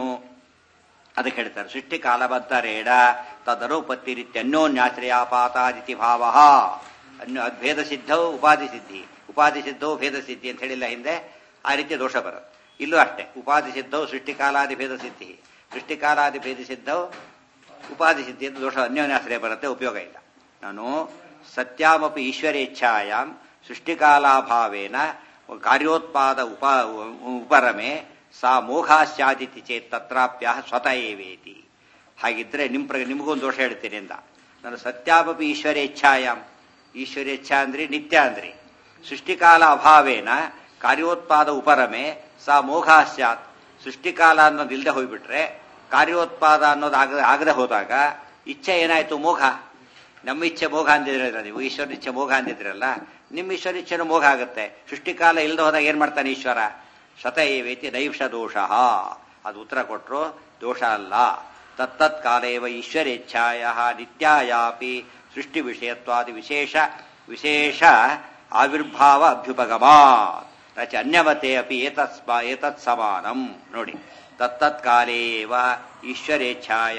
ಅದಕ್ಕೆ ಹೇಳ್ತಾರೆ ಸೃಷ್ಟಿ ಕಾಲಬದ್ಧರೇಡ ತದನುಪತ್ತಿ ರೀತ್ಯ ಅನ್ಯೋನ್ಯಾಶ್ರಯಾಪಾತಾದಿತಿ ಭಾವ ಅನ್ಯ ಭೇದ ಸಿದ್ಧವು ಉಪಾಧಿ ಸಿದ್ಧಿ ಉಪಾಧಿ ಸಿದ್ಧವು ಭೇದ ಸಿದ್ಧಿ ಅಂತ ಹೇಳಿಲ್ಲ ಹಿಂದೆ ಆ ರೀತಿ ದೋಷ ಬರುತ್ತೆ ಇಲ್ಲೂ ಅಷ್ಟೇ ಉಪಾಧಿ ಸಿದ್ಧವು ಸೃಷ್ಟಿಕಾಲಾದಿ ಭೇದ ಸಿದ್ಧಿ ಸೃಷ್ಟಿಕಾಲಾದಿ ಭೇದ ಸಿದ್ಧವು ಉಪಾಧಿ ಸಿದ್ಧಿ ಅಂತ ದೋಷ ಅನ್ಯೋನ್ಯಾಶ್ರಯ ಬರುತ್ತೆ ಉಪಯೋಗ ಇಲ್ಲ ನಾನು ಸತ್ಯಾಮಪಿ ಈಶ್ವರೇಚ್ಛಾಯಾಂ ಸೃಷ್ಟಿಕಾಲಾಭಾವೇನ ಕಾರ್ಯೋತ್ಪಾದ ಉಪ ಉಪರಮೆ ಸಾ ಮೋಘಾಶ್ಚಾದಿತಿ ಚೇತ್ ತತ್ರಾಪ್ಯ ಸ್ವತಃ ಏವೇತಿ ಹಾಗಿದ್ರೆ ನಿಮ್ ಪ್ರ ನಿಮಗೊಂದು ದೋಷ ಹೇಳ್ತೀನಿ ಅಂದ ನಾನು ಸತ್ಯಾಪಿ ಈಶ್ವರೇಚ್ಛಾಯಾಂ ಈಶ್ವರೇಚ್ಛಾ ಅಂದ್ರಿ ನಿತ್ಯ ಅಂದ್ರಿ ಸೃಷ್ಟಿಕಾಲ ಅಭಾವೇನ ಕಾರ್ಯೋತ್ಪಾದ ಉಪರಮೆ ಸಾ ಮೋಘಾಶ್ಚಾತ್ ಸೃಷ್ಟಿಕಾಲ ಅನ್ನೋದು ಇಲ್ಲದೆ ಹೋಗ್ಬಿಟ್ರೆ ಕಾರ್ಯೋತ್ಪಾದ ಅನ್ನೋದು ಆಗದೆ ಆಗದೆ ಹೋದಾಗ ಇಚ್ಛೆ ಏನಾಯ್ತು ಮೋಘ ನಮ್ಮ ಇಚ್ಛೆ ಮೋಘ ಅಂದಿದ್ರಲ್ಲ ನೀವು ಈಶ್ವರ ಇಚ್ಛೆ ಮೋಘ ಅಂದಿದ್ರಲ್ಲ ನಿಮ್ಮ ಈಶ್ವರ ಇಚ್ಛೆನೂ ಮೋಘ ಆಗುತ್ತೆ ಸೃಷ್ಟಿಕಾಲ ಇಲ್ಲದೆ ಹೋದಾಗ ಏನ್ ಮಾಡ್ತಾನೆ ಈಶ್ವರ ಶತಏವೇತಿ ನೈಷ ದೋಷ ಅದು ಉತ್ತರ ಕೊಟ್ಟರು ದೋಷ ಅಲ್ಲ ತತ್ತತ್ ಕಾಲೇವ ಈಶ್ವರೇಚ್ಛಾಯ ನಿತ್ಯಾಯಾಪಿ ಸೃಷ್ಟಿ ವಿಷಯತ್ವಾದಿ ವಿಶೇಷ ವಿಶೇಷ ಆವಿರ್ಭಾವ ಅಭ್ಯುಪಗಮಾ ರಚ ಅನ್ಯವತೆ ಅಪಿ ಏತತ್ ಸ್ಮ- ಏತತ್ ಸಮಾನಂ ನೋಡಿ ತತ್ತತ್ ಕಾಲೇವ ಈಶ್ವರೇಚ್ಛಾಯ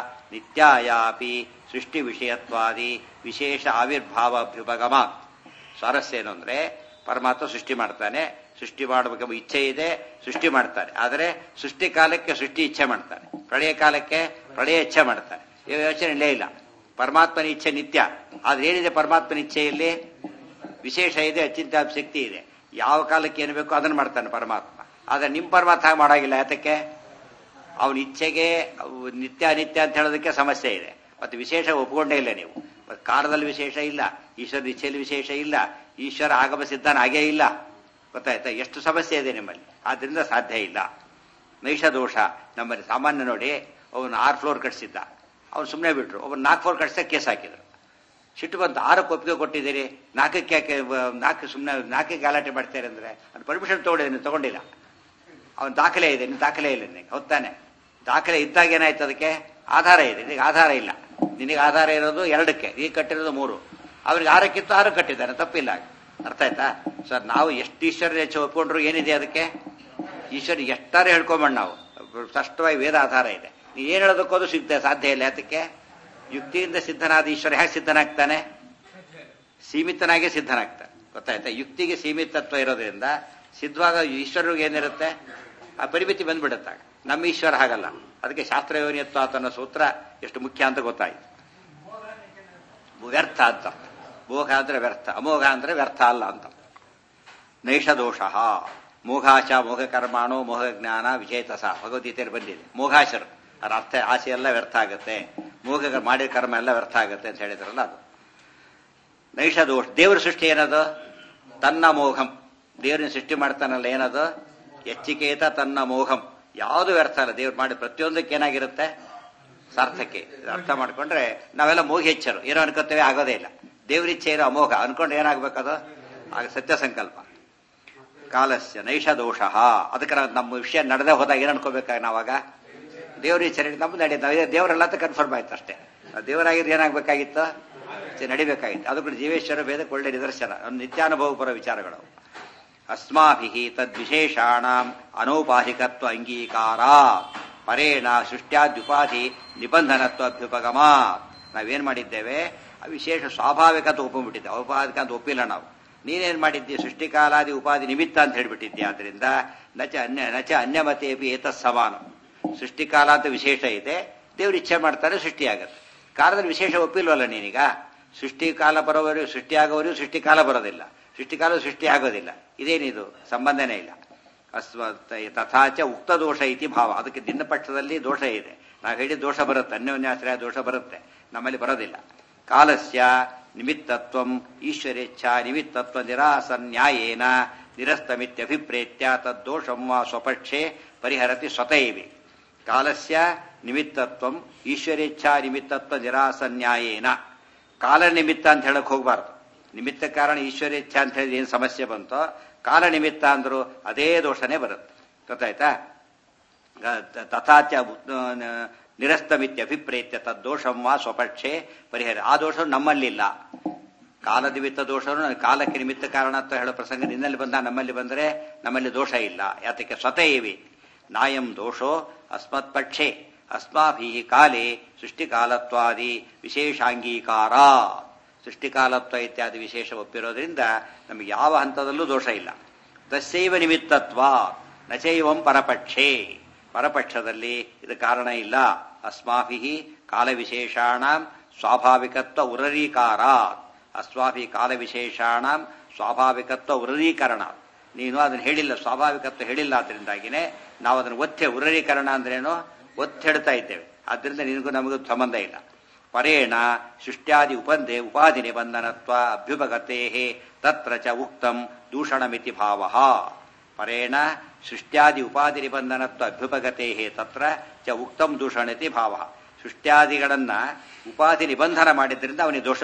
ನಿತ್ಯಾಯಾಪಿ ಸೃಷ್ಟಿ ವಿಷಯತ್ವಾದಿ ವಿಶೇಷ ಆವಿರ್ಭಾವ ಅಭ್ಯುಪಗಮಾ ಸ್ವಾರಸ್ಯ ಏನು ಅಂದ್ರೆ ಪರಮಾತ್ಮ ಸೃಷ್ಟಿ ಮಾಡ್ತಾನೆ ಸೃಷ್ಟಿ ಮಾಡಬೇಕೆಂಬ ಇಚ್ಛೆ ಇದೆ ಸೃಷ್ಟಿ ಮಾಡ್ತಾನೆ ಆದರೆ ಸೃಷ್ಟಿ ಕಾಲಕ್ಕೆ ಸೃಷ್ಟಿ ಇಚ್ಛೆ ಮಾಡ್ತಾನೆ ಪ್ರಳಯ ಕಾಲಕ್ಕೆ ಪ್ರಳಯ ಇಚ್ಛೆ ಮಾಡ್ತಾನೆ ಈ ಯೋಚನೆ ಇಲ್ಲೇ ಇಲ್ಲ ಪರಮಾತ್ಮನ ಇಚ್ಛೆ ನಿತ್ಯ ಆದ್ರೆ ಏನಿದೆ ಪರಮಾತ್ಮನ ಇಚ್ಛೆಯಲ್ಲಿ ವಿಶೇಷ ಇದೆ ಅಚಿಂತ್ಯ ಶಕ್ತಿ ಇದೆ ಯಾವ ಕಾಲಕ್ಕೆ ಏನು ಬೇಕೋ ಅದನ್ನು ಮಾಡ್ತಾನೆ ಪರಮಾತ್ಮ ಆದ್ರೆ ನಿಮ್ ಪರಮಾತ್ಮ ಹಾಗೆ ಮಾಡಾಗಿಲ್ಲ ಯಾತಕ್ಕೆ ಅವನ ಇಚ್ಛೆಗೆ ಅವು ನಿತ್ಯ ಅನಿತ್ಯ ಅಂತ ಹೇಳೋದಕ್ಕೆ ಸಮಸ್ಯೆ ಇದೆ ಮತ್ತೆ ವಿಶೇಷ ಒಪ್ಕೊಂಡೇ ಇಲ್ಲ ನೀವು ಮತ್ತೆ ಕಾಲದಲ್ಲಿ ವಿಶೇಷ ಇಲ್ಲ ಈಶ್ವರ ಇಚ್ಛೆಯಲ್ಲಿ ವಿಶೇಷ ಇಲ್ಲ ಈಶ್ವರ ಆಗಮ ಸಿದ್ಧನ ಹಾಗೇ ಇಲ್ಲ ಗೊತ್ತಾಯ್ತಾ ಎಷ್ಟು ಸಮಸ್ಯೆ ಇದೆ ನಿಮ್ಮಲ್ಲಿ ಆದ್ರಿಂದ ಸಾಧ್ಯ ಇಲ್ಲ ನೈಷ ದೋಷ ನಮ್ಮಲ್ಲಿ ಸಾಮಾನ್ಯ ನೋಡಿ ಅವನು ಆರು ಫ್ಲೋರ್ ಕಟ್ಸಿದ್ದ ಅವ್ನು ಸುಮ್ಮನೆ ಬಿಟ್ರು ಒಬ್ಬನು ನಾಲ್ಕು ಫ್ಲೋರ್ ಕಟ್ಸಿದ ಕೇಸ್ ಹಾಕಿದ್ರು ಸಿಟ್ಟು ಬಂತು ಆರಕ್ಕೆ ಒಪ್ಪಿಗೆ ಕೊಟ್ಟಿದ್ದೀರಿ ನಾಲ್ಕಕ್ಕೆ ಯಾಕೆ ಬ- ನಾಲ್ಕು ಸುಮ್ಮನೆ ನಾಲ್ಕಕ್ಕೆ ಗಲಾಟೆ ಮಾಡ್ತಾರೆ ಅಂದ್ರೆ ಅದು ಪರ್ಮಿಷನ್ ತಗೊಂಡಿದ್ದೀನಿ ತಗೊಂಡಿಲ್ಲ ಅವನ ದಾಖಲೆ ಇದೆ ನಿನ್ ದಾಖಲೆ ಇಲ್ಲ ನಿನಗೆ ಹೊತ್ತಾನೆ ದಾಖಲೆ ಇದ್ದಾಗ ಏನಾಯ್ತು ಅದಕ್ಕೆ ಆಧಾರ ಇದೆ ನಿನಗೆ ಆಧಾರ ಇಲ್ಲ ನಿನಗೆ ಆಧಾರ ಇರೋದು ಎರಡಕ್ಕೆ ಈಗ ಕಟ್ಟಿರೋದು ಮೂರು ಅವ್ರಿಗೆ ಆರಕ್ಕಿತ್ತು ಆರು ಕಟ್ಟಿದ್ದಾನೆ ತಪ್ಪಿಲ್ಲ ಅರ್ಥ ಆಯ್ತಾ ಸರ್ ನಾವು ಎಷ್ಟು ಈಶ್ವರ ಹೆಚ್ಚು ಒಪ್ಕೊಂಡ್ರು ಏನಿದೆ ಅದಕ್ಕೆ ಈಶ್ವರ ಎಷ್ಟಾರು ಹೇಳ್ಕೊಂಬಣ್ಣ ನಾವು ಸ್ಪಷ್ಟವಾಗಿ ವೇದ ಆಧಾರ ಇದೆ ನೀ ಏನ್ ಹೇಳೋದಕ್ಕೋದು ಸಿಗ್ತದೆ ಸಾಧ್ಯ ಇಲ್ಲ ಅದಕ್ಕೆ ಯುಕ್ತಿಯಿಂದ ಸಿದ್ಧನಾದ ಈಶ್ವರ ಹೇಗೆ ಸಿದ್ಧನಾಗ್ತಾನೆ ಸೀಮಿತನಾಗಿ ಸಿದ್ಧನಾಗ್ತಾನೆ ಗೊತ್ತಾಯ್ತಾ ಯುಕ್ತಿಗೆ ಸೀಮಿತತ್ವ ಇರೋದ್ರಿಂದ ಸಿದ್ಧವಾಗ ಈಶ್ವರಿಗೆ ಏನಿರುತ್ತೆ ಆ ಪರಿಮಿತಿ ಬಂದ್ಬಿಡುತ್ತಾಗ ನಮ್ಮ ಈಶ್ವರ ಹಾಗಲ್ಲ ಅದಕ್ಕೆ ಶಾಸ್ತ್ರ ಯೋನಿಯತ್ವ ಅನ್ನೋ ಸೂತ್ರ ಎಷ್ಟು ಮುಖ್ಯ ಅಂತ ಗೊತ್ತಾಯ್ತು ವ್ಯರ್ಥ ಅಂತ ಮೋಘ ಅಂದ್ರೆ ವ್ಯರ್ಥ ಅಮೋಘ ಅಂದ್ರೆ ವ್ಯರ್ಥ ಅಲ್ಲ ಅಂತ ನೈಷ ದೋಷ ಮೋಘಾಶ ಮೋಘ ಕರ್ಮಾಣೋ ಮೋಹ ಜ್ಞಾನ ವಿಜೇತಸ ಭಗವದ್ಗೀತೆಯಲ್ಲಿ ಬಂದಿದೆ ಮೋಘಾಶರು ಅದರ ಅರ್ಥ ಆಸೆ ಎಲ್ಲ ವ್ಯರ್ಥ ಆಗುತ್ತೆ ಮೋಘ ಮಾಡಿದ ಕರ್ಮ ಎಲ್ಲ ವ್ಯರ್ಥ ಆಗುತ್ತೆ ಅಂತ ಹೇಳಿದ್ರಲ್ಲ ಅದು ನೈಷ ದೋಷ ದೇವರ ಸೃಷ್ಟಿ ಏನದು ತನ್ನ ಮೋಘಂ ದೇವರನ್ನ ಸೃಷ್ಟಿ ಮಾಡ್ತಾನಲ್ಲ ಏನದು ಎಚ್ಚಿಕೇತ ತನ್ನ ಮೋಘಂ ಯಾವುದು ವ್ಯರ್ಥ ಅಲ್ಲ ದೇವ್ರು ಮಾಡಿ ಪ್ರತಿಯೊಂದಕ್ಕೆ ಏನಾಗಿರುತ್ತೆ ಸಾರ್ಥಕ್ಕೆ ಇದು ಅರ್ಥ ಮಾಡ್ಕೊಂಡ್ರೆ ನಾವೆಲ್ಲ ಮೋಹ ಹೆಚ್ಚರು ಏನೋ ಅನ್ಕೋತೇವೆ ಆಗೋದೇ ಇಲ್ಲ ದೇವರಿಚ್ಛೆ ಇರೋ ಅಮೋಘ ಅನ್ಕೊಂಡ್ರೆ ಏನಾಗ್ಬೇಕದು ಆಗ ಸತ್ಯ ಸಂಕಲ್ಪ ಕಾಲಸ್ಯ ನೈಷ ದೋಷ ಅದಕ್ಕೆ ನಾವು ನಮ್ಮ ವಿಷಯ ನಡೆದೇ ಹೋದಾಗ ಏನ್ ಅನ್ಕೋಬೇಕಾಗ ನಾವಾಗ ದೇವ್ರ ಇಚ್ಛೆ ನಮ್ದು ನಡೆಯುತ್ತೆ ದೇವರಲ್ಲ ಅಂತ ಕನ್ಫರ್ಮ್ ಆಯ್ತು ಅಷ್ಟೇ ನಾವು ದೇವರಾಗಿದ್ರೆ ಏನಾಗಬೇಕಾಗಿತ್ತು ಇಚ್ಛೆ ನಡಿಬೇಕಾಗಿತ್ತು ಅದು ಕೂಡ ಜೀವೇಶ್ವರ ವೇದಕ್ಕೆ ಒಳ್ಳೆ ನಿದರ್ಶನ ಒಂದು ನಿತ್ಯಾನುಭವಪರ ವಿಚಾರಗಳು ಅಸ್ಮಾಭಿ ತದ್ವಿಶೇಷಾಣ ಅನೌಪಾಧಿಕತ್ವ ಅಂಗೀಕಾರ ಪರೇಣ ಸೃಷ್ಟ್ಯಾದ್ಯುಪಾಧಿ ನಿಬಂಧನತ್ವ ಅಭ್ಯುಪಗಮ ನಾವೇನ್ ಮಾಡಿದ್ದೇವೆ ಆ ವಿಶೇಷ ಸ್ವಾಭಾವಿಕತೆ ಒಪ್ಕೊಂಡ್ಬಿಟ್ಟಿದ್ದೆ ಔಪಾಧಿಕ ಅಂತ ಒಪ್ಪಿಲ್ಲ ನಾವು ನೀನೇನ್ ಮಾಡಿದ್ದಿ ಸೃಷ್ಟಿಕಾಲಾದಿ ಉಪಾಧಿ ನಿಮಿತ್ತ ಅಂತ ಹೇಳ್ಬಿಟ್ಟಿದ್ದೆ ಆದ್ರಿಂದ ನಚ ಅನ್ಯ ನಚ ಅನ್ಯಮತೇಪಿ ಏತತ್ ಸಮಾನ ಸೃಷ್ಟಿಕಾಲ ಅಂತ ವಿಶೇಷ ಇದೆ ದೇವ್ರು ಇಚ್ಛೆ ಮಾಡ್ತಾರೆ ಸೃಷ್ಟಿಯಾಗತ್ತೆ ಕಾಲದಲ್ಲಿ ವಿಶೇಷ ಒಪ್ಪಿಲ್ವಲ್ಲ ನೀನೀಗ ಸೃಷ್ಟಿ ಕಾಲ ಬರೋವರೆಗೂ ಸೃಷ್ಟಿಯಾಗೋವರೆಗೂ ಸೃಷ್ಟಿಕಾಲ ಬರೋದಿಲ್ಲ ಸೃಷ್ಟಿಕಾಲ ಸೃಷ್ಟಿ ಆಗೋದಿಲ್ಲ ಇದೇನಿದು ಸಂಬಂಧನೇ ಇಲ್ಲ ಅಸ್ವ ತಥಾಚ ಉಕ್ತ ದೋಷ ಇತಿ ಭಾವ ಅದಕ್ಕೆ ದಿನ ಪಕ್ಷದಲ್ಲಿ ದೋಷ ಇದೆ ನಾವು ಹೇಳಿದ ದೋಷ ಬರುತ್ತೆ ಅನ್ಯೋನ್ಯಾಶ್ರಯ ದೋಷ ಬರುತ್ತೆ ನಮ್ಮಲ್ಲಿ ಬರೋದಿಲ್ಲ ಕಾಲಸ್ಯ ನಿಮಿತ್ತತ್ವ ಈಶ್ವರೇಚ್ಛಾ ನಿಮಿತ್ತತ್ವ ನಿರಾಸನ್ಯಾಯೇನ ನಿರಸ್ತಮಿತ್ಯಭಿಪ್ರೇತ್ಯ ತದ್ದೋಷಂ ವಾ ಸ್ವಪಕ್ಷೆ ಪರಿಹರತಿ ಸ್ವತೈವಿ ಕಾಲಸ್ಯ ನಿಮಿತ್ತತ್ವ ಈಶ್ವರೇಚ್ಛಾ ನಿಮಿತ್ತತ್ವ ನಿರಾಸನ್ಯಾಯೇನ ಕಾಲ ನಿಮಿತ್ತ ಅಂತ ಹೇಳಕ್ ಹೋಗ್ಬಾರ್ದು ನಿಮಿತ್ತ ಕಾರಣ ಈಶ್ವರೇಚ್ಛಾ ಅಂತ ಹೇಳಿ ಏನ್ ಸಮಸ್ಯೆ ಬಂತೋ ಕಾಲ ನಿಮಿತ್ತ ಅಂದ್ರು ಅದೇ ದೋಷನೇ ಬರುತ್ತೆ ಗೊತ್ತಾಯ್ತಾ ಗ- ತಥಾಚ ನಿರಸ್ತಮಿತ್ಯ ಅಭಿಪ್ರೇತ್ಯ ತದ್ದೋಷಂ ವಾ ಸ್ವಪಕ್ಷೆ ಪರಿಹಾರ ಆ ದೋಷ ನಮ್ಮಲ್ಲಿಲ್ಲ ಕಾಲ ನಿಮಿತ್ತ ದೋಷನು ಕಾಲಕ್ಕೆ ನಿಮಿತ್ತ ಕಾರಣ ಅಂತ ಹೇಳೋ ಪ್ರಸಂಗ ನಿನ್ನಲ್ಲಿ ಬಂದ ನಮ್ಮಲ್ಲಿ ಬಂದರೆ ನಮ್ಮಲ್ಲಿ ದೋಷ ಇಲ್ಲ ಯಾತಕ್ಕೆ ಸ್ವತಃ ಇವೆ ನಾಯಂ ದೋಷೋ ಅಸ್ಮತ್ ಪಕ್ಷೆ ಅಸ್ಮಾಭಿ ಕಾಲೇ ಸೃಷ್ಟಿಕಾಲತ್ವಾದಿ ವಿಶೇಷಾಂಗೀಕಾರ ಸೃಷ್ಟಿಕಾಲತ್ವ ಇತ್ಯಾದಿ ವಿಶೇಷ ಒಪ್ಪಿರೋದ್ರಿಂದ ನಮಗೆ ಯಾವ ಹಂತದಲ್ಲೂ ದೋಷ ಇಲ್ಲ ತಸ್ಸೈವ ನಿಮಿತ್ತತ್ವ ನಚೈವಂ ಪರಪಕ್ಷೇ ಪರಪಕ್ಷದಲ್ಲಿ ಇದು ಕಾರಣ ಇಲ್ಲ ಅಸ್ಮಾಭಿ ಕಾಲವಿಶೇಷಾಣ ಸ್ವಾಭಾವಿಕತ್ವ ಉರರೀಕಾರ ಅಸ್ವಾಭಿ ಕಾಲವಿಶೇಷಾಣ ಸ್ವಾಭಾವಿಕತ್ವ ಉರರೀಕರಣ ನೀನು ಅದನ್ನು ಹೇಳಿಲ್ಲ ಸ್ವಾಭಾವಿಕತ್ವ ಹೇಳಿಲ್ಲ ಅದರಿಂದಾಗಿನೇ ನಾವು ಅದನ್ನು ಒತ್ತೆ ಉರರೀಕರಣ ಅಂದ್ರೇನು ಒತ್ತೆಡ್ತಾ ಇದ್ದೇವೆ ಆದ್ದರಿಂದ ನಿನಗೂ ನಮಗೂ ಸಂಬಂಧ ಇಲ್ಲ ಪರೇಣ ಸೃಷ್ಟ್ಯಾದಿ ಉಪಂದೆ ಉಪಾಧಿ ನಿಬಂಧನತ್ವ ಅಭ್ಯುಪಗತೆ ತತ್ರ ಚ ಉಕ್ತಂ ದೂಷಣಮಿತಿ ಭಾವ ಪರೇಣ ಸೃಷ್ಟ್ಯಾದಿ ಉಪಾಧಿ ನಿಬಂಧನತ್ವ ಅಭ್ಯುಪಗತೆ ತತ್ರ ಚ ಉಕ್ತಂ ದೂಷಣತಿ ಭಾವ ಸೃಷ್ಟ್ಯಾದಿಗಳನ್ನ ಉಪಾಧಿ ನಿಬಂಧನ ಮಾಡಿದ್ರಿಂದ ಅವನಿಗೆ ದೋಷ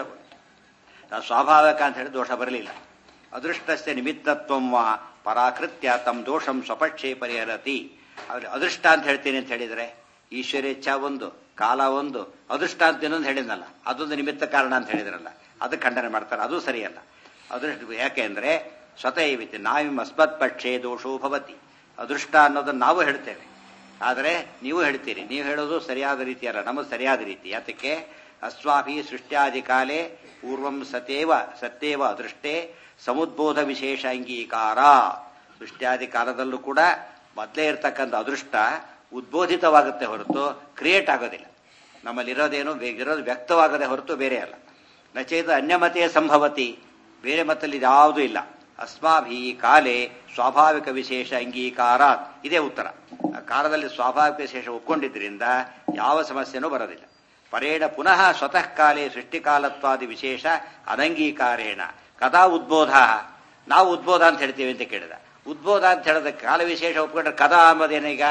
ಬಂತು ಸ್ವಾಭಾವಿಕ ಅಂತ ಹೇಳಿ ದೋಷ ಬರಲಿಲ್ಲ ಅದೃಷ್ಟಸ್ಯ ನಿಮಿತ್ತತ್ವಂ ವಾ ಪರಾಕೃತ್ಯ ತಮ್ಮ ದೋಷಂ ಸ್ವಪಕ್ಷೇ ಪರಿಹರತಿ ಅವ್ರಿಗೆ ಅದೃಷ್ಟ ಅಂತ ಹೇಳ್ತೀನಿ ಅಂತ ಹೇಳಿದ್ರೆ ಈಶ್ವರೇಚ್ಛ ಒಂದು ಕಾಲ ಒಂದು ಅದೃಷ್ಟ ಅಂತ ಇನ್ನೊಂದು ಹೇಳಿದ್ನಲ್ಲ ಅದೊಂದು ನಿಮಿತ್ತ ಕಾರಣ ಅಂತ ಹೇಳಿದ್ರಲ್ಲ ಅದು ಖಂಡನೆ ಮಾಡ್ತಾರೆ ಅದು ಸರಿಯಲ್ಲ ಅದೃಷ್ಟ ಯಾಕೆಂದ್ರೆ ಸ್ವತಃವಿತಿ ನಾವಿಮ್ ಅಸ್ಮತ್ ಪಕ್ಷೇ ದೋಷೋ ಭವತಿ ಅದೃಷ್ಟ ಅನ್ನೋದನ್ನ ನಾವು ಹೇಳ್ತೇವೆ ಆದರೆ ನೀವು ಹೇಳ್ತೀರಿ ನೀವು ಹೇಳೋದು ಸರಿಯಾದ ರೀತಿ ಅಲ್ಲ ನಮಗೆ ಸರಿಯಾದ ರೀತಿ ಯಾತಕ್ಕೆ ಅಸ್ವಾಭಿ ಸೃಷ್ಟ್ಯಾದಿ ಕಾಲೇ ಪೂರ್ವಂ ಸತೇವ ಸತ್ಯೇವ ಅದೃಷ್ಟೇ ಸಮುದ್ಬೋಧ ವಿಶೇಷ ಅಂಗೀಕಾರ ಸೃಷ್ಟ್ಯಾದಿ ಕಾಲದಲ್ಲೂ ಕೂಡ ಮೊದಲೇ ಇರತಕ್ಕಂಥ ಅದೃಷ್ಟ ಉದ್ಬೋಧಿತವಾಗುತ್ತೆ ಹೊರತು ಕ್ರಿಯೇಟ್ ಆಗೋದಿಲ್ಲ ನಮ್ಮಲ್ಲಿರೋದೇನು ಇರೋದು ವ್ಯಕ್ತವಾಗದೆ ಹೊರತು ಬೇರೆ ಅಲ್ಲ ನಚೇತ ಅನ್ಯಮತೆಯ ಸಂಭವತಿ ಬೇರೆ ಮತ್ತಲ್ಲಿ ಯಾವುದೂ ಇಲ್ಲ ಅಸ್ಮಾಭಿ ಕಾಲೇ ಸ್ವಾಭಾವಿಕ ವಿಶೇಷ ಅಂಗೀಕಾರ ಇದೇ ಉತ್ತರ ಆ ಕಾಲದಲ್ಲಿ ಸ್ವಾಭಾವಿಕ ವಿಶೇಷ ಒಪ್ಕೊಂಡಿದ್ರಿಂದ ಯಾವ ಸಮಸ್ಯೆನೂ ಬರೋದಿಲ್ಲ ಪರೇಣ ಪುನಃ ಸ್ವತಃ ಕಾಲೇ ಸೃಷ್ಟಿಕಾಲತ್ವಾದಿ ವಿಶೇಷ ಅನಂಗೀಕಾರೇಣ ಕದಾ ಉದ್ಬೋಧ ನಾವು ಉದ್ಬೋಧ ಅಂತ ಹೇಳ್ತೀವಿ ಅಂತ ಕೇಳಿದ ಉದ್ಬೋಧ ಅಂತ ಹೇಳಿದ ಕಾಲ ವಿಶೇಷ ಒಪ್ಕೊಂಡ್ರೆ ಕದಾ ಅಂಬೋದೇನೀಗ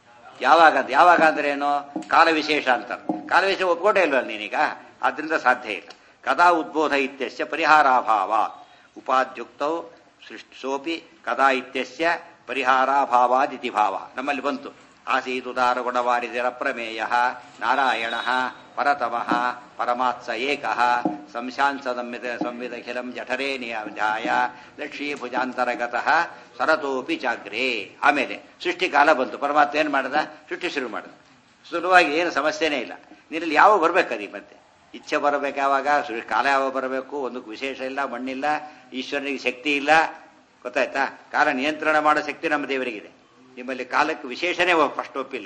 ಯಾವಾಗ ಅಂತ ಯಾವಾಗ ಅಂದ್ರೆ ಏನು ಕಾಲ ವಿಶೇಷ ಅಂತ ಕಾಲ ವಿಶೇಷ ಒಪ್ಕೊಂಡೇ ಇಲ್ವಲ್ಲ ನೀನೀಗ ಆದ್ರಿಂದ ಸಾಧ್ಯ ಇಲ್ಲ ಕದಾ ಉದ್ಬೋಧ ಇತ್ಯಸ್ಯ ಪರಿಹಾರಾಭಾವ ಉಪಾಧ್ಯುಕ್ತೌ ಸೃಷ್ಟಿಸೋಪಿ ಕದಾ ಇತ್ಯಸ್ಯ ಪರಿಹಾರಾಭಾವಾದಿತಿ ಭಾವ ನಮ್ಮಲ್ಲಿ ಬಂತು ಆಸೀದುದಾರ ಗುಣವಾರಿದಿರ ಪ್ರಮೇಯ ನಾರಾಯಣ ಪರತಮಃ ಪರಮಾತ್ಸ ಏಕ ಸಂಶಾಂಸ ಸಂವಿದಖಿಲಂ ಜಠರೇ ನಿಯಾಯ ಲಕ್ಷ್ಮೀಭುಜಾಂತರಗತಃ ಸರತೋಪಿ ಜಾಗ್ರೇ ಆಮೇಲೆ ಸೃಷ್ಟಿಕಾಲ ಬಂತು ಪರಮಾತ್ಮ ಏನ್ ಮಾಡದ ಸೃಷ್ಟಿ ಶುರು ಮಾಡಿದ ಸುಲಭವಾಗಿ ಏನು ಸಮಸ್ಯೆನೇ ಇಲ್ಲ ನೀರಲ್ಲಿ ಯಾವ ಬರ್ಬೇಕದಿ ಮತ್ತೆ ಇಚ್ಛೆ ಬರಬೇಕು ಯಾವಾಗ ಕಾಲ ಯಾವಾಗ ಬರಬೇಕು ಒಂದಕ್ಕೆ ವಿಶೇಷ ಇಲ್ಲ ಮಣ್ಣಿಲ್ಲ ಈಶ್ವರನಿಗೆ ಶಕ್ತಿ ಇಲ್ಲ ಗೊತ್ತಾಯ್ತಾ ಕಾಲ ನಿಯಂತ್ರಣ ಮಾಡೋ ಶಕ್ತಿ ನಮ್ಮ ದೇವರಿಗಿದೆ ನಿಮ್ಮಲ್ಲಿ ಕಾಲಕ್ಕೆ ವಿಶೇಷನೇ ಫಸ್ಟ್ ಒಪ್ಪಿಲ್ಲ